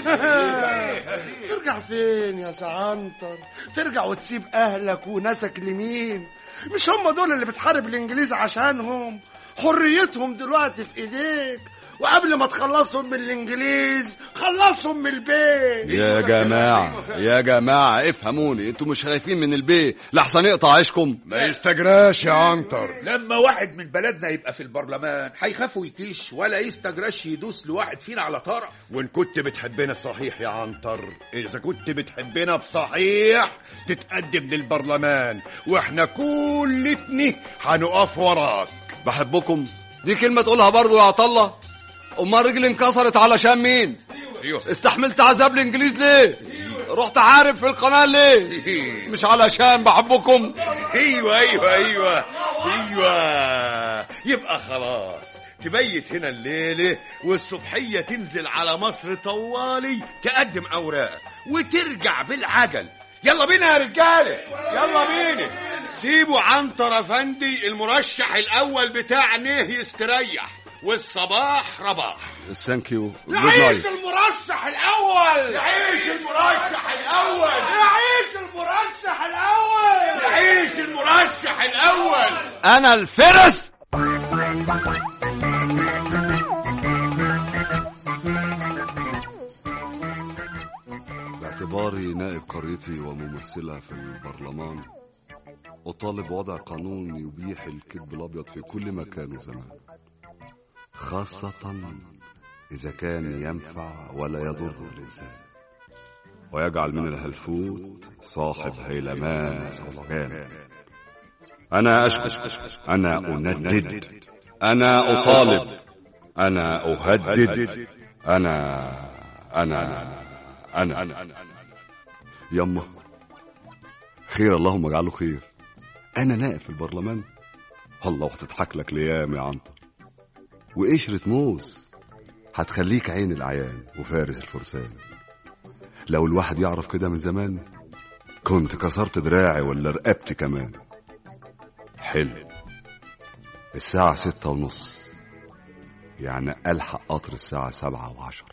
ترجع فين يا سعنتر ترجع وتسيب اهلك وناسك لمين مش هم دول اللي بتحارب الانجليز عشانهم حريتهم دلوقتي في ايديك وقبل ما تخلصهم من الانجليز خلصهم من البيت يا جماعة يا جماعة افهموني انتوا مش خايفين من البيه لحسن يقطع عيشكم ما يستجراش يا عنتر لما واحد من بلدنا يبقى في البرلمان هيخاف ويطيش ولا يستجرش يدوس لواحد فينا على طرف وان كنت بتحبنا صحيح يا عنتر اذا كنت بتحبنا بصحيح تتقدم للبرلمان واحنا كلتنا هنقف وراك بحبكم دي كلمة تقولها برضو يا عطلة امال رجلي انكسرت علشان مين ايوه استحملت عذاب الانجليز ليه رحت عارف في القناة ليه مش علشان بحبكم ايوه ايوه ايوه ايوه يبقى خلاص تبيت هنا الليلة والصبحية تنزل على مصر طوالي تقدم أوراق وترجع بالعجل يلا بينا يا رجالة يلا بينا سيبوا عنتر أفندي المرشح الأول بتاعنا يستريح والصباح رباح ثانك يو جود نعيش نايت المرشح الأول نعيش المرشح الأول نعيش المرشح الأول نعيش المرشح الأول انا الفرس باعتباري نائب قريتي وممثلة في البرلمان أطالب وضع قانون يبيح الكذب الأبيض في كل مكان وزمان خاصة إذا كان ينفع ولا يضر الإنسان ويجعل من الهلفوت صاحب هيلمان سوزغان أنا أشكو أنا أندد أنا أطالب أنا أهدد أنا أنا أنا, أنا. يما خير اللهم اجعله خير أنا نائب في البرلمان الله وهتضحك لك ليام يا عنتر وقشرة موز هتخليك عين العيان وفارس الفرسان لو الواحد يعرف كده من زمان كنت كسرت دراعي ولا رقبتي كمان حلو الساعة ستة ونص يعني ألحق قطر الساعة سبعة وعشر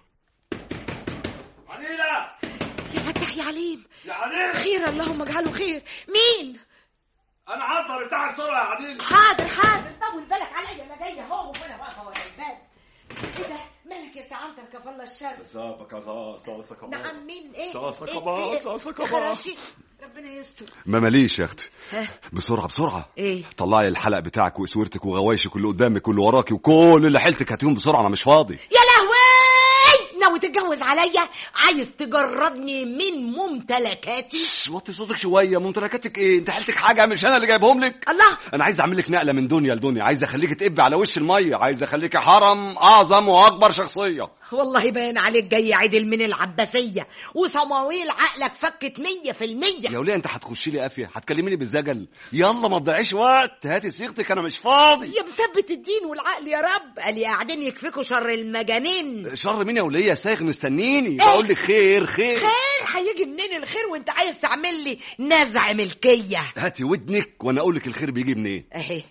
عليلة يا فتح يا عليم يا عليلة خير اللهم اجعله خير مين أنا عنتر بتاعك بسرعة يا عليلة حاضر حاضر طول بالك عليا انا جايه اهو وانا واقفه ورا الباب ايه ده مالك يا سعنتر كفالة الشر سابك صاصة كبار نعم مين ايه صاصة إيه؟ كبار، إيه؟ صاصة كبار. خراشي ربنا يستر ما ماليش يا اختي ها بسرعة بسرعة ايه طلعي الحلق بتاعك واسورتك وغوايشك واللي قدامك واللي وراكي وكل اللي حيلتك هاتيهم بسرعة انا مش فاضي يا لهوي ناوي تتجوز عليا عايز تجردني من ممتلكاتي شش، وطي صوتك شوية ممتلكاتك ايه انت حيلتك حاجة مش انا اللي جايبهم لك الله انا عايز اعمل لك نقلة من دنيا لدنيا عايز اخليك تقبي على وش المية عايز اخليك حرم اعظم واكبر شخصية والله باين عليك جاي عدل من العباسية وصماويل عقلك فكت مية في المية يا وليه انت هتخشي لي قافية هتكلميني بالزجل يلا ما تضيعيش وقت هاتي صيغتك انا مش فاضي يا مثبت الدين والعقل يا رب قال قاعدين يكفيكوا شر المجانين شر مين يا وليه سايغ مستنيني إيه؟ بقول لك خير خير خير هيجي منين الخير وانت عايز تعمل لي نزع ملكية هاتي ودنك وانا اقول لك الخير بيجي منين اهي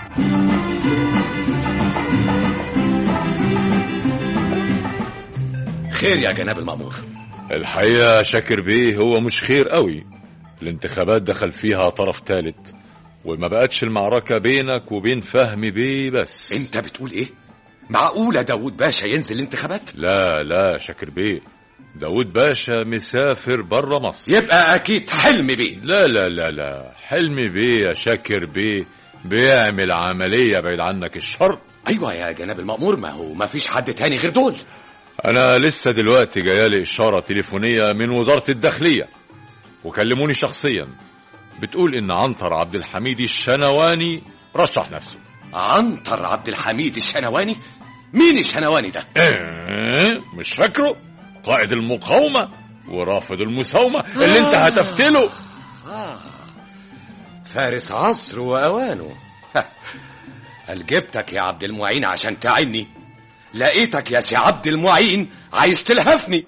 خير يا جناب المأمور الحقيقة شاكر بيه هو مش خير قوي الانتخابات دخل فيها طرف ثالث وما بقتش المعركة بينك وبين فهمي بيه بس انت بتقول ايه معقولة داود باشا ينزل الانتخابات لا لا شاكر بيه داود باشا مسافر بره مصر يبقى اكيد حلم بيه لا لا لا لا حلمي بيه يا شاكر بيه بيعمل عملية بعيد عنك الشر ايوه يا جناب المأمور ما هو ما فيش حد تاني غير دول أنا لسه دلوقتي جايالي إشارة تليفونية من وزارة الداخلية وكلموني شخصيا بتقول إن عنتر عبد الحميد الشنواني رشح نفسه عنتر عبد الحميد الشنواني مين الشنواني ده إيه مش فاكره قائد المقاومة ورافض المساومة اللي انت هتفت له آه. فارس عصر وأوانه هل جبتك يا عبد المعين عشان تعني لقيتك يا سي عبد المعين عايز تلهفني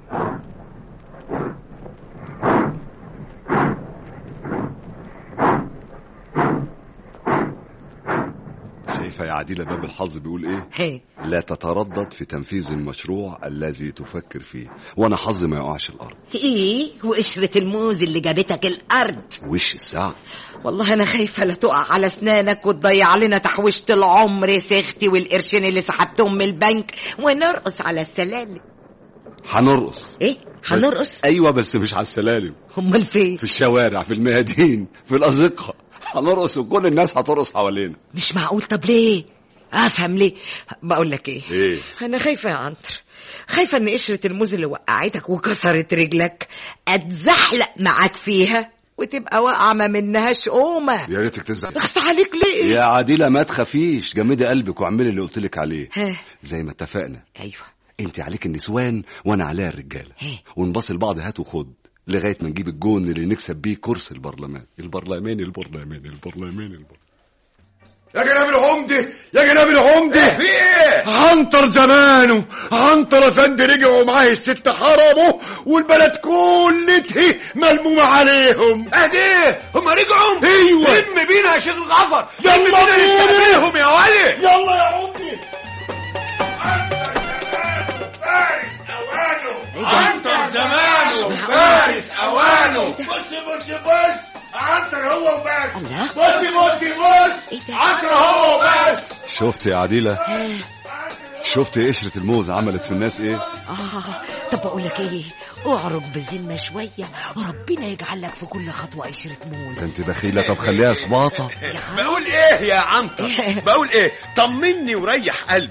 شايفة يا عديلة باب الحظ بيقول ايه هي لا تتردد في تنفيذ المشروع الذي تفكر فيه وانا حظي ما يقعش الارض ايه وقشرة الموز اللي جابتك الارض وش الساعة والله انا خايفة لا تقع على اسنانك وتضيع لنا تحويشة العمر سيختي والقرشين اللي سحبتهم من البنك ونرقص على السلالم هنرقص ايه هنرقص ايوه بس مش على السلالم امال فين في الشوارع في الميادين في الازقه هنرقص وكل الناس هترقص حوالينا مش معقول طب ليه افهم ليه بقول لك ايه ايه انا خايفه يا عنتر خايفه ان قشره الموز اللي وقعتك وكسرت رجلك اتزحلق معاك فيها وتبقى واقعه ما منهاش قومه يا ريتك تزعل اخص عليك ليه يا عديلة ما تخافيش جمدي قلبك واعملي اللي قلت لك عليه ها زي ما اتفقنا ايوه انت عليك النسوان وانا عليا الرجاله ها ونبص لبعض هات وخد لغايه ما نجيب الجون اللي نكسب بيه كرسي البرلمان البرلمان البرلمان البرلمان البرلمان يا جناب العمدة يا جناب العمدة في ايه عنتر زمانه عنتر افندي رجع ومعاه الست حرمه والبلد كلتها ملمومة عليهم اهديه هم رجعوا ايوه لم بينا يا شيخ الغفر يلا لم بينا بينا. نستقبلهم يا ولي يلا يا عمدة فارس اوانه عنتر زمانه فارس اوانه بص بص بص عنتر هو وبس الله بص بص بص ايه ده عنتر هو وبس شفت يا عديلة شفت قشرة الموز عملت في الناس ايه اه طب بقول لك ايه اعرج بذمه شويه وربنا يجعل لك في كل خطوه قشره موز ده انت بخيلة طب خليها صباطة بقول ايه يا عنتر بقول ايه طمني وريح قلبي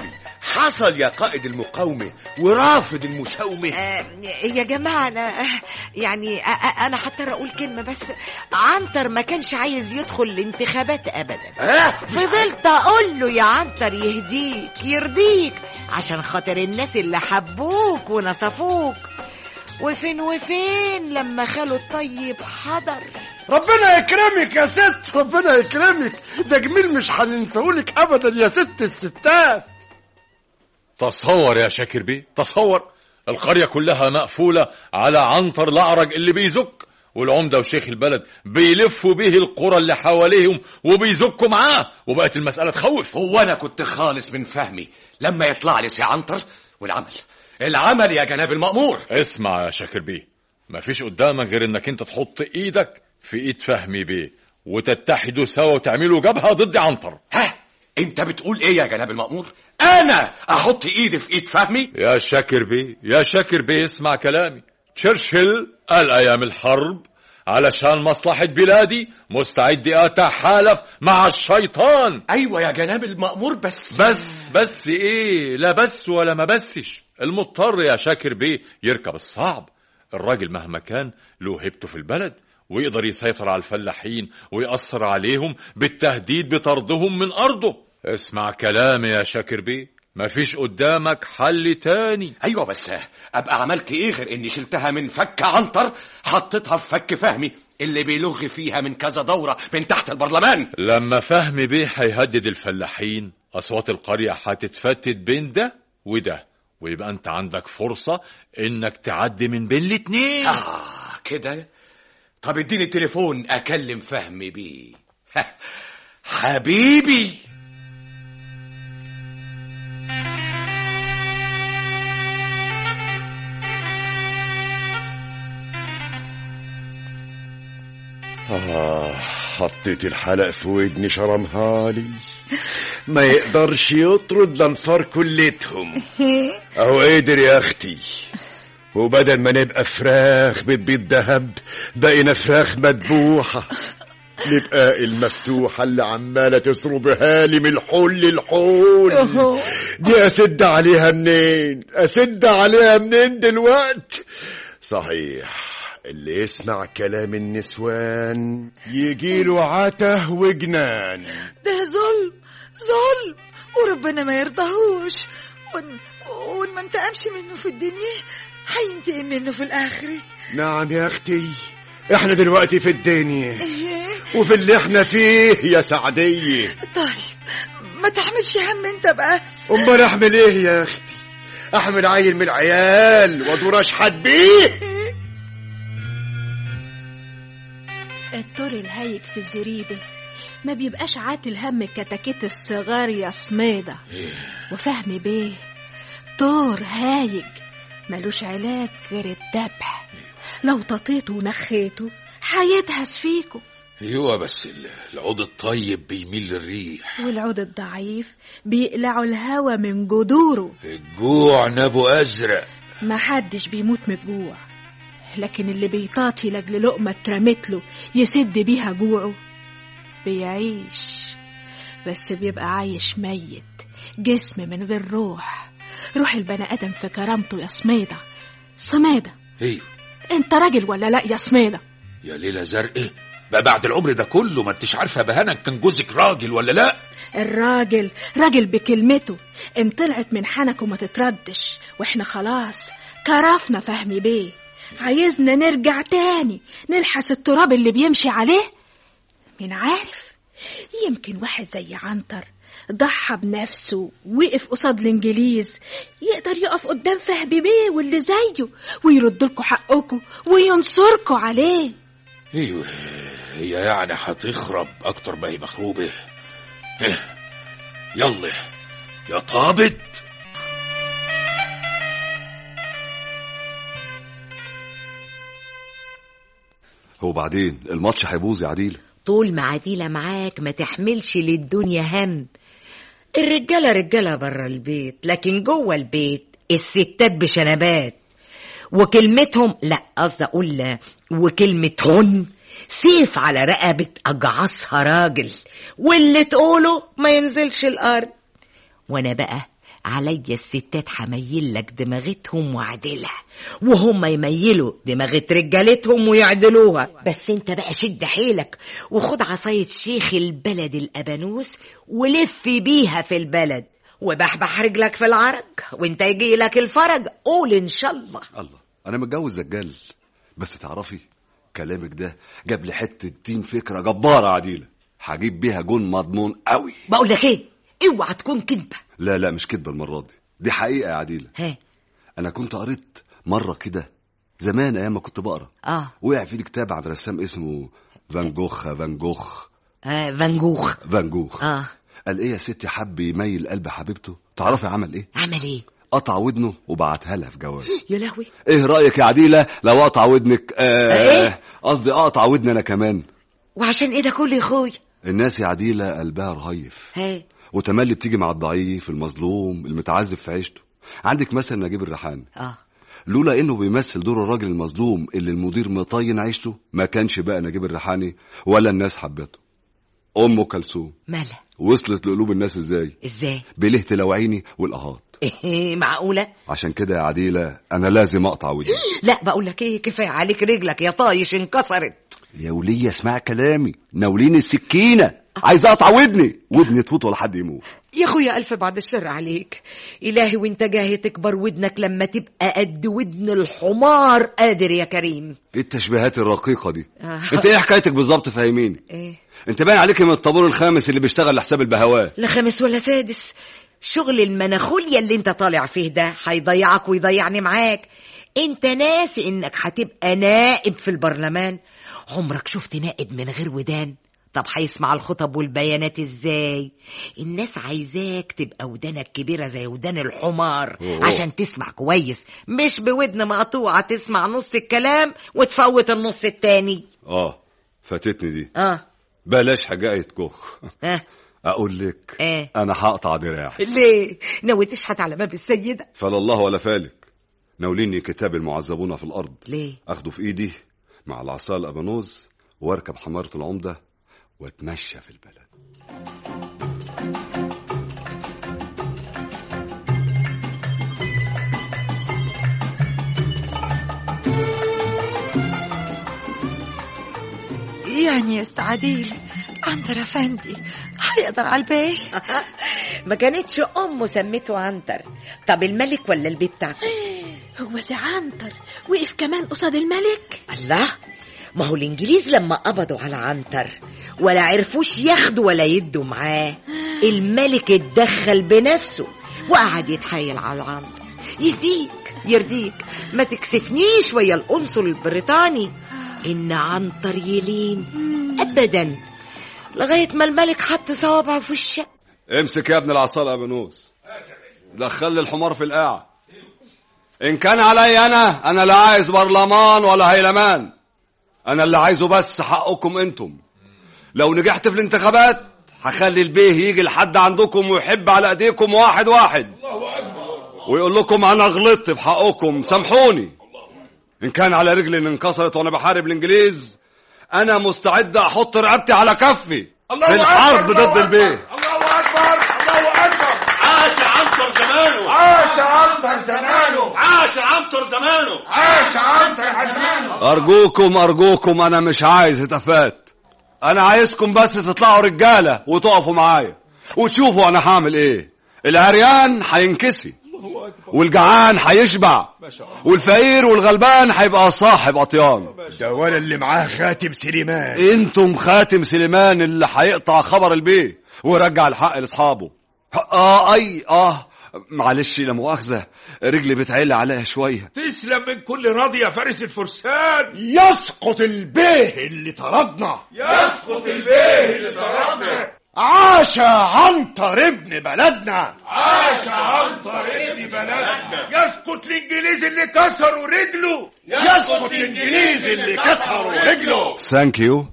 حصل يا قائد المقاومة ورافض المساومة آه يا جماعة أنا آه، يعني آه، آه، أنا حتى أقول كلمة بس عنتر ما كانش عايز يدخل الانتخابات أبدا ها فضلت أقول له يا عنتر يهديك يرضيك عشان خاطر الناس اللي حبوك ونصفوك وفين وفين لما خاله الطيب حضر ربنا يكرمك يا ست ربنا يكرمك ده جميل مش هننساهولك ابدا يا ست الستات تصور يا شاكر بيه تصور القرية كلها مقفولة على عنتر الأعرج اللي بيزك والعمدة وشيخ البلد بيلفوا به القرى اللي حواليهم وبيزكوا معاه وبقت المسألة تخوف هو انا كنت خالص من فهمي لما يطلع لي سي عنتر والعمل العمل يا جناب المأمور اسمع يا شاكر بيه مفيش قدامك غير انك انت تحط ايدك في ايد فهمي بيه وتتحدوا سوا وتعملوا جبهة ضد عنتر ها انت بتقول ايه يا جناب المأمور انا احط ايدي في ايد فهمي يا شاكر بيه يا شاكر بيه اسمع كلامي تشرشل قال ايام الحرب علشان مصلحة بلادي مستعد اتحالف مع الشيطان ايوه يا جناب المأمور بس بس بس ايه لا بس ولا ما بسش المضطر يا شاكر بيه يركب الصعب الراجل مهما كان له هيبته في البلد ويقدر يسيطر على الفلاحين ويأثر عليهم بالتهديد بطردهم من أرضه اسمع كلامي يا شاكر بيه مفيش قدامك حل تاني ايوه بس ابقى عملت ايه غير اني شلتها من فك عنتر حطيتها في فك فهمي اللي بيلغ فيها من كذا دورة من تحت البرلمان لما فهمي بيه هيهدد الفلاحين أصوات القرية هتتفتت بين ده وده ويبقى أنت عندك فرصة إنك تعدي من بين الاتنين آه كده طب اديني التليفون اكلم فهمي بيه حبيبي آه حطيت الحلق في ودني شرمها لي ما يقدرش يطرد الانفار كلتهم اهو قدر يا اختي وبدل ما نبقى فراخ بتبيض دهب بقينا فراخ مدبوحة نبقى المفتوحة اللي عمالة تسرب هالي من الحل الحول دي أسد عليها منين أسد عليها منين دلوقت صحيح اللي يسمع كلام النسوان يجيله عته وجنان ده ظلم ظلم وربنا ما يرضاهوش وان, وان ما انتقمش منه في الدنيا هينتقم منه في الآخرة نعم يا أختي احنا دلوقتي في الدنيا إيه؟ وفي اللي احنا فيه يا سعدية طيب ما تحملش هم انت بس امال احمل ايه يا اختي احمل عيل من العيال وادور اشحت بيه الطور الهايج في الزريبة ما بيبقاش عاتل هم الكتاكيت الصغار يا سميدة وفهمي بيه طور هايج ملوش علاج غير الذبح لو ططيته ونخيته هيدهس فيكو ايوه بس ال- العود الطيب بيميل للريح والعود الضعيف بيقلعوا الهوا من جذوره الجوع نابو ازرق محدش بيموت من الجوع لكن اللي بيطاطي لاجل لقمة اترمت له يسد بيها جوعه بيعيش بس بيبقى عايش ميت جسم من غير روح روح البني آدم في كرامته يا سميدة سميدة ايوه انت راجل ولا لا يا سميدة يا ليلة زرقاء بقى بعد العمر ده كله ما انتش عارفه بهانك كان جوزك راجل ولا لا الراجل راجل بكلمته ان طلعت من حنك وما تتردش واحنا خلاص كرفنا فهمي بيه عايزنا نرجع تاني نلحس التراب اللي بيمشي عليه مين عارف يمكن واحد زي عنتر ضحى بنفسه وقف قصاد الانجليز يقدر يقف قدام فهمي بيه واللي زيه ويرد لكم حقكم وينصركم عليه ايوه هي يعني هتخرب اكتر ما هي مخروبه إيه، يلا يا طابت وبعدين الماتش هيبوظ يا عديل طول ما عديلة معاك ما تحملش للدنيا هم الرجالة رجالة برا البيت لكن جوه البيت الستات بشنبات وكلمتهم لا قصدي اقول وكلمتهن سيف على رقبة أجعصها راجل واللي تقوله ما ينزلش الأرض وأنا بقى عليا الستات حميل لك دماغتهم وعدلها وهم يميلوا دماغة رجالتهم ويعدلوها بس انت بقى شد حيلك وخد عصاية شيخ البلد الأبانوس ولف بيها في البلد وبحبح رجلك في العرج وانت يجي لك الفرج قول ان شاء الله الله انا متجوز دجال بس تعرفي كلامك ده جاب لي حته دين فكره جباره عديله هجيب بيها جون مضمون قوي بقول لك ايه اوعى تكون كدبه لا لا مش كدبه المره دي دي حقيقه يا عديله ها انا كنت قريت مره كده زمان ايام ما كنت بقرا اه وقع في ايدي كتاب عن رسام اسمه فان جوخ فان جوخ آه فان جوخ فان جوخ اه قال ايه يا ستي حب يميل قلب حبيبته تعرفي عمل ايه عمل ايه قطع ودنه وبعتها لها في جواز يا لهوي ايه رايك يا عديله لو اقطع ودنك إيه؟ آه قصدي اقطع ودني انا كمان وعشان ايه ده كله يا اخويا الناس يا عديله قلبها رهيف ها وتملي بتيجي مع الضعيف المظلوم المتعذب في عيشته عندك مثلا نجيب الريحاني اه لولا انه بيمثل دور الراجل المظلوم اللي المدير مطين عيشته ما كانش بقى نجيب الريحاني ولا الناس حبته ام كلثوم مالها وصلت لقلوب الناس ازاي ازاي بليه تلوعيني والاهات ايه معقوله عشان كده يا عديله انا لازم اقطع ودني لا بقول لك ايه كفايه عليك رجلك يا طايش انكسرت يا ولية اسمع كلامي ناوليني السكينة عايز اقطع ودني ودني تفوت ولا حد يموت يا اخويا الف بعد الشر عليك الهي وانت جاي تكبر ودنك لما تبقى قد ودن الحمار قادر يا كريم ايه التشبيهات الرقيقة دي آه. انت ايه حكايتك بالظبط فهميني ايه انت باين عليك من الطابور الخامس اللي بيشتغل لحساب البهوات لا خامس ولا سادس شغل المناخوليا اللي انت طالع فيه ده هيضيعك ويضيعني معاك انت ناسي انك هتبقى نائب في البرلمان عمرك شفت نائب من غير ودان طب هيسمع الخطب والبيانات ازاي الناس عايزاك تبقى ودانك كبيرة زي ودان الحمار أوه. عشان تسمع كويس مش بودن مقطوعة تسمع نص الكلام وتفوت النص التاني اه فاتتني دي اه بلاش حكاية كوخ اه اقول لك ايه انا هقطع دراعي ليه ناوي تشحت على باب السيدة فلا الله ولا فالك ناوليني كتاب المعذبون في الارض ليه اخده في ايدي مع العصا الابانوز واركب حمارة العمدة واتمشى في البلد يعني يا أست عديل عنتر أفندي هيقدر على البيه ما كانتش امه سمته عنتر طب الملك ولا البي بتاعته هو سي عنتر وقف كمان قصاد الملك الله ما هو الانجليز لما قبضوا على عنتر ولا عرفوش ياخدوا ولا يدوا معاه الملك اتدخل بنفسه وقعد يتحايل على عنتر يهديك يرضيك ما تكسفنيش ويا القنصل البريطاني ان عنتر يلين ابدا لغايه ما الملك حط صوابعه في الشق امسك يا ابن العصا الابانوس دخل لي الحمار في القاع ان كان علي انا انا لا عايز برلمان ولا هيلمان انا اللي عايزه بس حقكم انتم لو نجحت في الانتخابات هخلي البيه يجي لحد عندكم ويحب على ايديكم واحد واحد ويقول لكم انا غلطت في حقكم سامحوني ان كان على رجلي اللي انكسرت وانا بحارب الانجليز انا مستعد احط رقبتي على كفي الله في الحرب أكبر، الله ضد البيه الله اكبر الله اكبر عاش عنتر زمانه عاش عنتر زمانه عاش عنتر زمانه عاش عنتر زمانه أرجوكم أرجوكم أنا مش عايز هتافات أنا عايزكم بس تطلعوا رجالة وتقفوا معايا وتشوفوا أنا هعمل إيه العريان هينكسي والجعان هيشبع والفقير والغلبان هيبقى صاحب أطيان ده ولا اللي معاه خاتم سليمان انتم خاتم سليمان اللي هيقطع خبر البيه ويرجع الحق لاصحابه اه اي اه معلش لا مؤاخذه رجلي بتعلى عليها شويه تسلم من كل راضي يا فارس الفرسان يسقط البيه اللي طردنا يسقط البيه اللي طردنا عاش عنتر ابن بلدنا عاش عنتر ابن بلدنا يسقط الانجليز اللي كسروا رجله يسقط الانجليز اللي كسروا رجله ثانك يو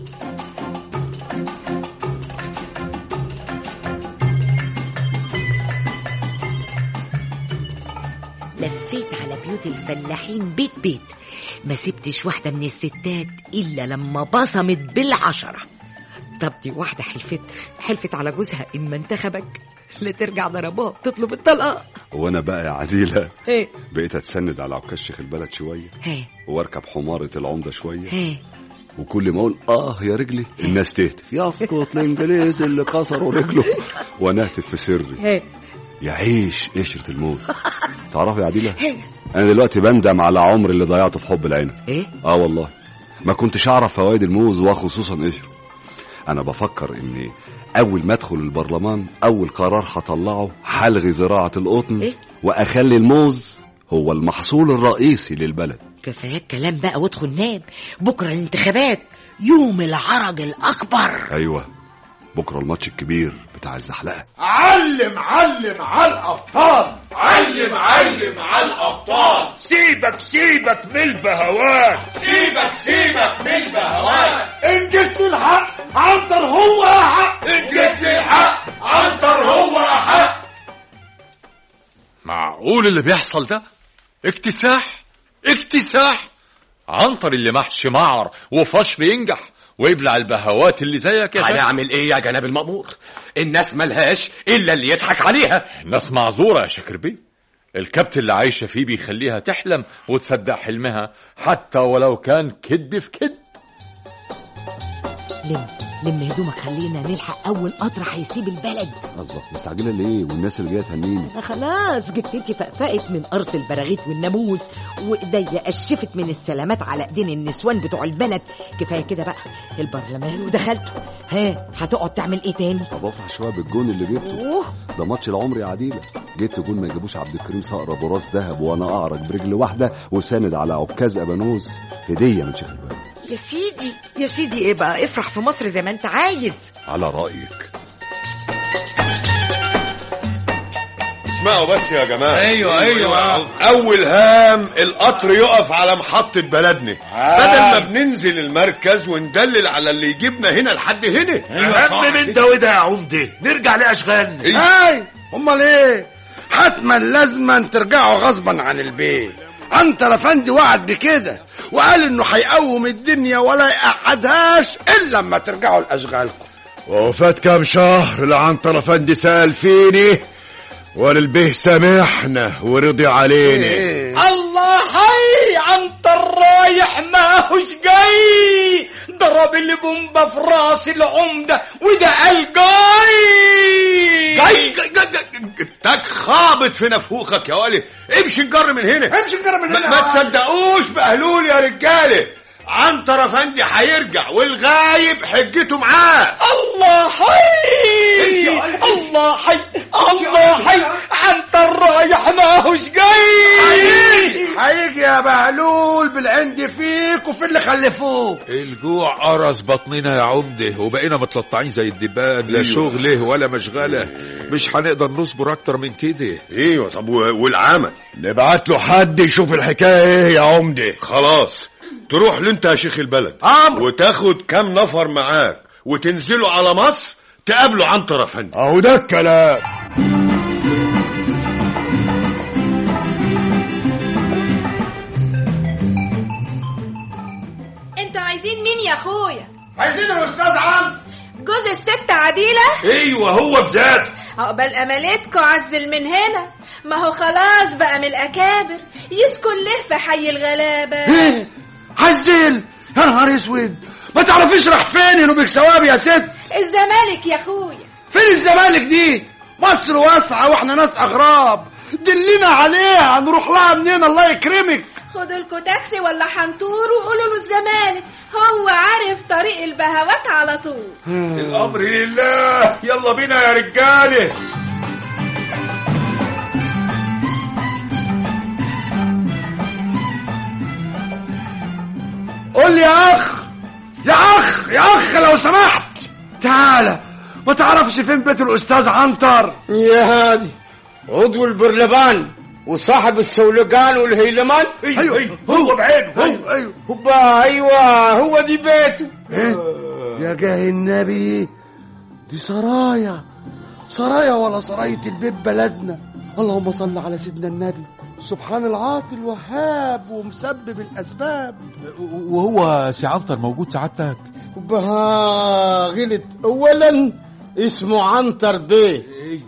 لفيت على بيوت الفلاحين بيت بيت ما سبتش واحدة من الستات إلا لما بصمت بالعشرة طب دي واحدة حلفت حلفت على جوزها إن ما انتخبك لا ترجع ضربات تطلب الطلقه وانا بقى يا عديله ايه بقيت اتسند على عكاز شيخ البلد شويه هي واركب حماره العمده شويه هي وكل ما اقول اه يا رجلي الناس تهتف يسقط الانجليز اللي كسروا رجله وانا اهتف في سري هي يعيش قشره الموز تعرفي يا عديله انا دلوقتي بندم على عمر اللي ضيعته في حب العنب ايه اه والله ما كنتش اعرف فوائد الموز وخصوصا قشره انا بفكر اني اول ما ادخل البرلمان اول قرار هطلعه هلغي زراعه القطن إيه؟ واخلي الموز هو المحصول الرئيسي للبلد كفاية كلام بقى وادخل نام بكرة الانتخابات يوم العرج الأكبر ايوه بكره الماتش الكبير بتاع الزحلقه علم علم على الابطال علم علم على الابطال سيبك سيبك من البهوات سيبك سيبك من البهوات ان جيت للحق عنتر هو حق ان جيت للحق عنتر هو حق معقول اللي بيحصل ده اكتساح اكتساح عنتر اللي محشي معر وفشل ينجح ويبلع البهوات اللي زيك يا شيخ هنعمل ايه يا جناب المأمور الناس ملهاش الا اللي يضحك عليها الناس معذورة يا شاكر بيه الكبت اللي عايشة فيه بيخليها تحلم وتصدق حلمها حتى ولو كان كذب في كذب لم لم هدومك خلينا نلحق أول قطر هيسيب البلد الله مستعجله ليه والناس اللي جايه تهنيني أنا خلاص جبتي فقفقت من قرص البراغيث والناموس وايديا قشفت من السلامات على ايدين النسوان بتوع البلد كفايه كده بقى البرلمان ودخلته ها هتقعد تعمل ايه تاني طب افرح شويه بالجون اللي جبته اوه ده ماتش العمر يا عديله جبت جون ما يجيبوش عبد الكريم صقر ابو راس ذهب وانا اعرج برجل واحده وساند على عكاز ابانوس هديه من شيخ البلد يا سيدي يا سيدي ايه بقى افرح في مصر زي ما انت عايز على رايك اسمعوا بس يا جماعة ايوه ايوه أول هام القطر يقف على محطة بلدنا بدل ما بننزل المركز وندلل على اللي يجيبنا هنا لحد هنا اهم من ده وده يا عمده نرجع لاشغالنا هاي امال ايه حتما لازما ترجعوا غصبا عن البيت عنتر افندي وعد بكده وقال انه هيقوم الدنيا ولا يقعدهاش الا لما ترجعوا لاشغالكم وفات كام شهر لعنتر افندي سال فيني وللبه سامحنا ورضي علينا إيه؟ الله حي عنتر رايح ما هوش جاي ضرب البومبا في راس العمدة وده قال جاي جاي جاي جاي جاي تاك خابط في نفوخك يا ولي امشي نجر من هنا امشي نجر من ما, هنا ما يا ولي. تصدقوش بأهلول يا رجالة عنتر افندي هيرجع والغايب حجته معاه الله حي امشي يا ولد. الله حي الله حي عنتر رايح ما هوش جاي هيجي يا بهلول بالعند فيك وفي اللي خلفوه الجوع قرص بطننا يا عمده وبقينا متلطعين زي الدبان لا شغله ولا مشغله مش هنقدر نصبر اكتر من كده ايوه طب و- والعمل نبعت له حد يشوف الحكايه ايه يا عمده خلاص تروح لانت يا شيخ البلد امر وتاخد كام نفر معاك وتنزلوا على مصر تقابلوا عنتر افندي اهو ده الكلام انتوا عايزين مين يا اخويا عايزين الاستاذ عنتر جوز الست عديلة ايوه هو بذاته عقبال امالتكوا عزل من هنا ما هو خلاص بقى من الاكابر يسكن له في حي الغلابة ايه عزل يا نهار اسود ما تعرفيش راح فين ينوبك ثواب يا ست الزمالك يا اخويا فين الزمالك دي مصر واسعة واحنا ناس اغراب دلنا عليها نروح لها منين الله يكرمك خدوا لكوا تاكسي ولا حنطور وقولوا له الزمالك هو عارف طريق البهوات على طول الامر لله يلا بينا يا رجاله قول لي يا اخ يا اخ يا اخ لو سمحت تعالى ما تعرفش فين بيت الاستاذ عنتر يا هادي عضو البرلمان وصاحب السولجان والهيلمان ايوه ايوه هو بعينه ايوه ايوه هوبا ايوه هو دي بيته إيه؟ يا جاه النبي دي سرايا سرايا ولا سراية البيت بلدنا اللهم صل على سيدنا النبي سبحان العاطي الوهاب ومسبب الاسباب وهو سي عنتر موجود سعادتك بها غلط اولا اسمه عنتر بيه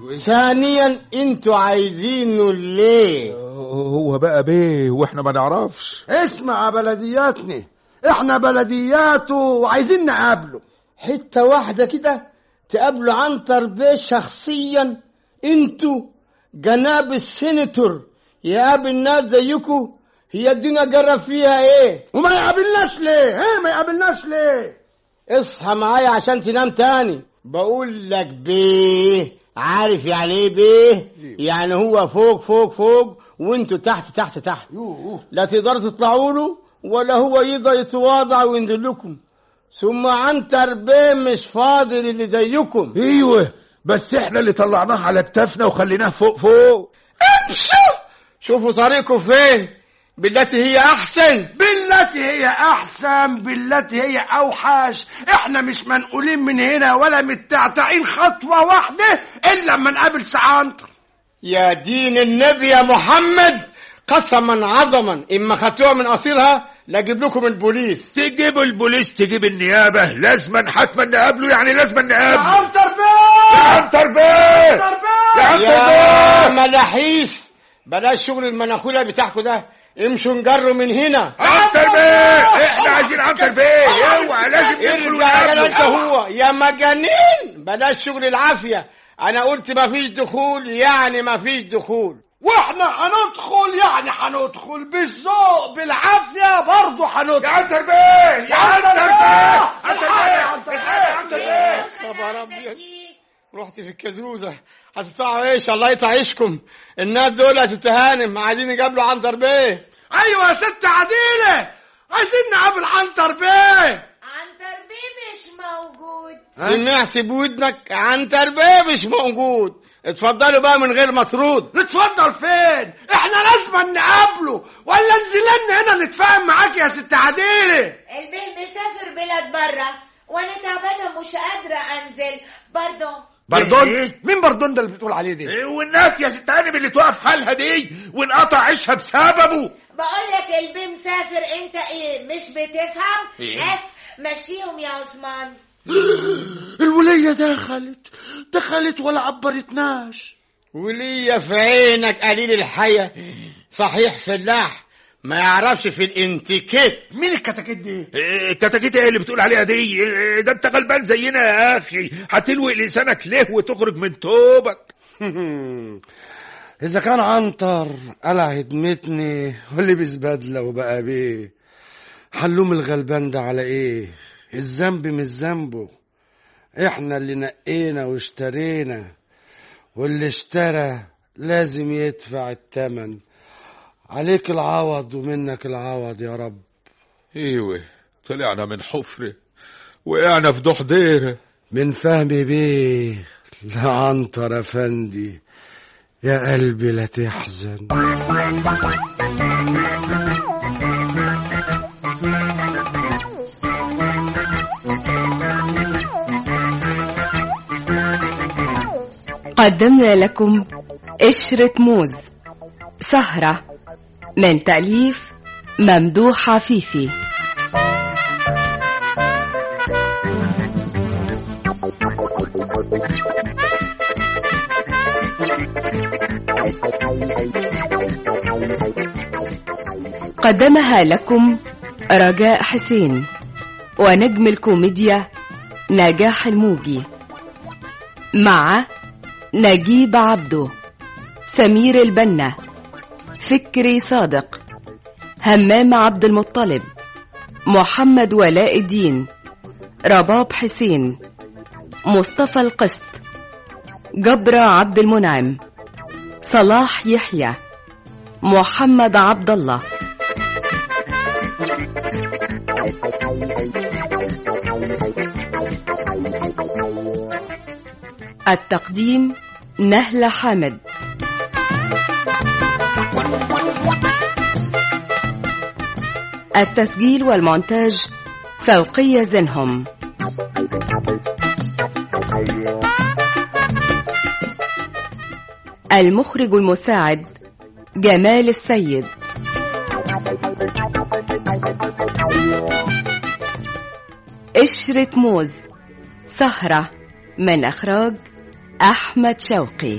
ثانيا انتوا عايزينه ليه هو بقى بيه واحنا ما نعرفش اسمع يا بلدياتنا احنا بلدياته وعايزين نقابله حته واحده كده تقابلوا عنتر بيه شخصيا انتوا جناب السيناتور يقابل ناس زيكم هي الدنيا جرى فيها ايه وما يقابلناش ليه ها ما يقابلناش ليه اصحى معايا عشان تنام تاني بقول لك بيه عارف يعني ايه بيه يعني هو فوق فوق فوق وانتوا تحت تحت تحت لا تقدروا تطلعوا له ولا هو يقدر يتواضع وينزل لكم ثم عنتر بيه مش فاضل اللي زيكم ايوه بس احنا اللي طلعناه على كتافنا وخليناه فوق فوق امشوا شوفوا طريقكم فين بالتي هي احسن بالتي هي احسن بالتي هي اوحش احنا مش منقولين من هنا ولا متعتعين خطوه واحده الا لما نقابل سعنتر يا دين النبي يا محمد قسما عظما اما خدتوها من اصيلها لاجيب لكم البوليس تجيبوا البوليس تجيب النيابه لازما حتما نقابله يعني لازما نقابله عنتر بيه يا عنتر بيه يا عنتر يا بيه ملاحيس بلاش شغل المناخولة بتاعكم ده امشوا نجروا من هنا عنتر بيه احنا عايزين عنتر بيه اوعى لازم ندخل ارجع يا انت ونقابله هو يا مجانين بلاش شغل العافية انا قلت مفيش دخول يعني مفيش دخول واحنا هندخل يعني هندخل بالذوق بالعافيه برضه هندخل يا عنتر بيه يا عنتر بيه عنتر عنتر بيه عنتر بيه خبر ابيض رحت في الكزوزة هتدفعوا ايش الله يقطع عيشكم الناس دول هتتهانم عايزين يقابلوا عنتر بيه ايوه يا ست عديله عايزين نقابل عنتر بيه عنتر بيه مش موجود سمعت بودنك عنتر بيه مش موجود اتفضلوا بقى من غير مطرود نتفضل فين احنا لازم نقابله ولا نزلنا هنا نتفاهم معاك يا ست عديله البيه مسافر بلاد برا وانا تعبانه مش قادره انزل برضه بردون مين بردون ده اللي بتقول عليه ده إيه والناس يا ست هانم اللي توقف حالها دي وانقطع عيشها بسببه بقول لك البيه مسافر انت ايه مش بتفهم إيه؟ اف مشيهم يا عثمان الولية دخلت دخلت ولا عبرتناش وليا في عينك قليل الحياة صحيح فلاح ما يعرفش في الانتيكيت مين الكتاكيت دي إيه، الكتاكيت ايه اللي بتقول عليها دي إيه، ده انت غلبان زينا يا اخي هتلوي لسانك ليه وتخرج من توبك اذا كان عنتر قلع هدمتني ولبس بدله وبقى بيه حلوم الغلبان ده على ايه الذنب مش ذنبه احنا اللي نقينا واشترينا واللي اشترى لازم يدفع التمن عليك العوض ومنك العوض يا رب ايوه طلعنا من حفره وقعنا في ضحضيره من فهمي بيه لعنتر افندي يا قلبي لا تحزن قدمنا لكم قشرة موز سهرة من تأليف ممدوح عفيفي قدمها لكم رجاء حسين ونجم الكوميديا نجاح الموجي مع نجيب عبده سمير البنا فكري صادق همام عبد المطلب محمد ولاء الدين رباب حسين مصطفى القسط جبرة عبد المنعم صلاح يحيى محمد عبد الله التقديم نهلة حامد التسجيل والمونتاج فوقية زنهم المخرج المساعد جمال السيد قشرة موز سهرة من إخراج أحمد شوقي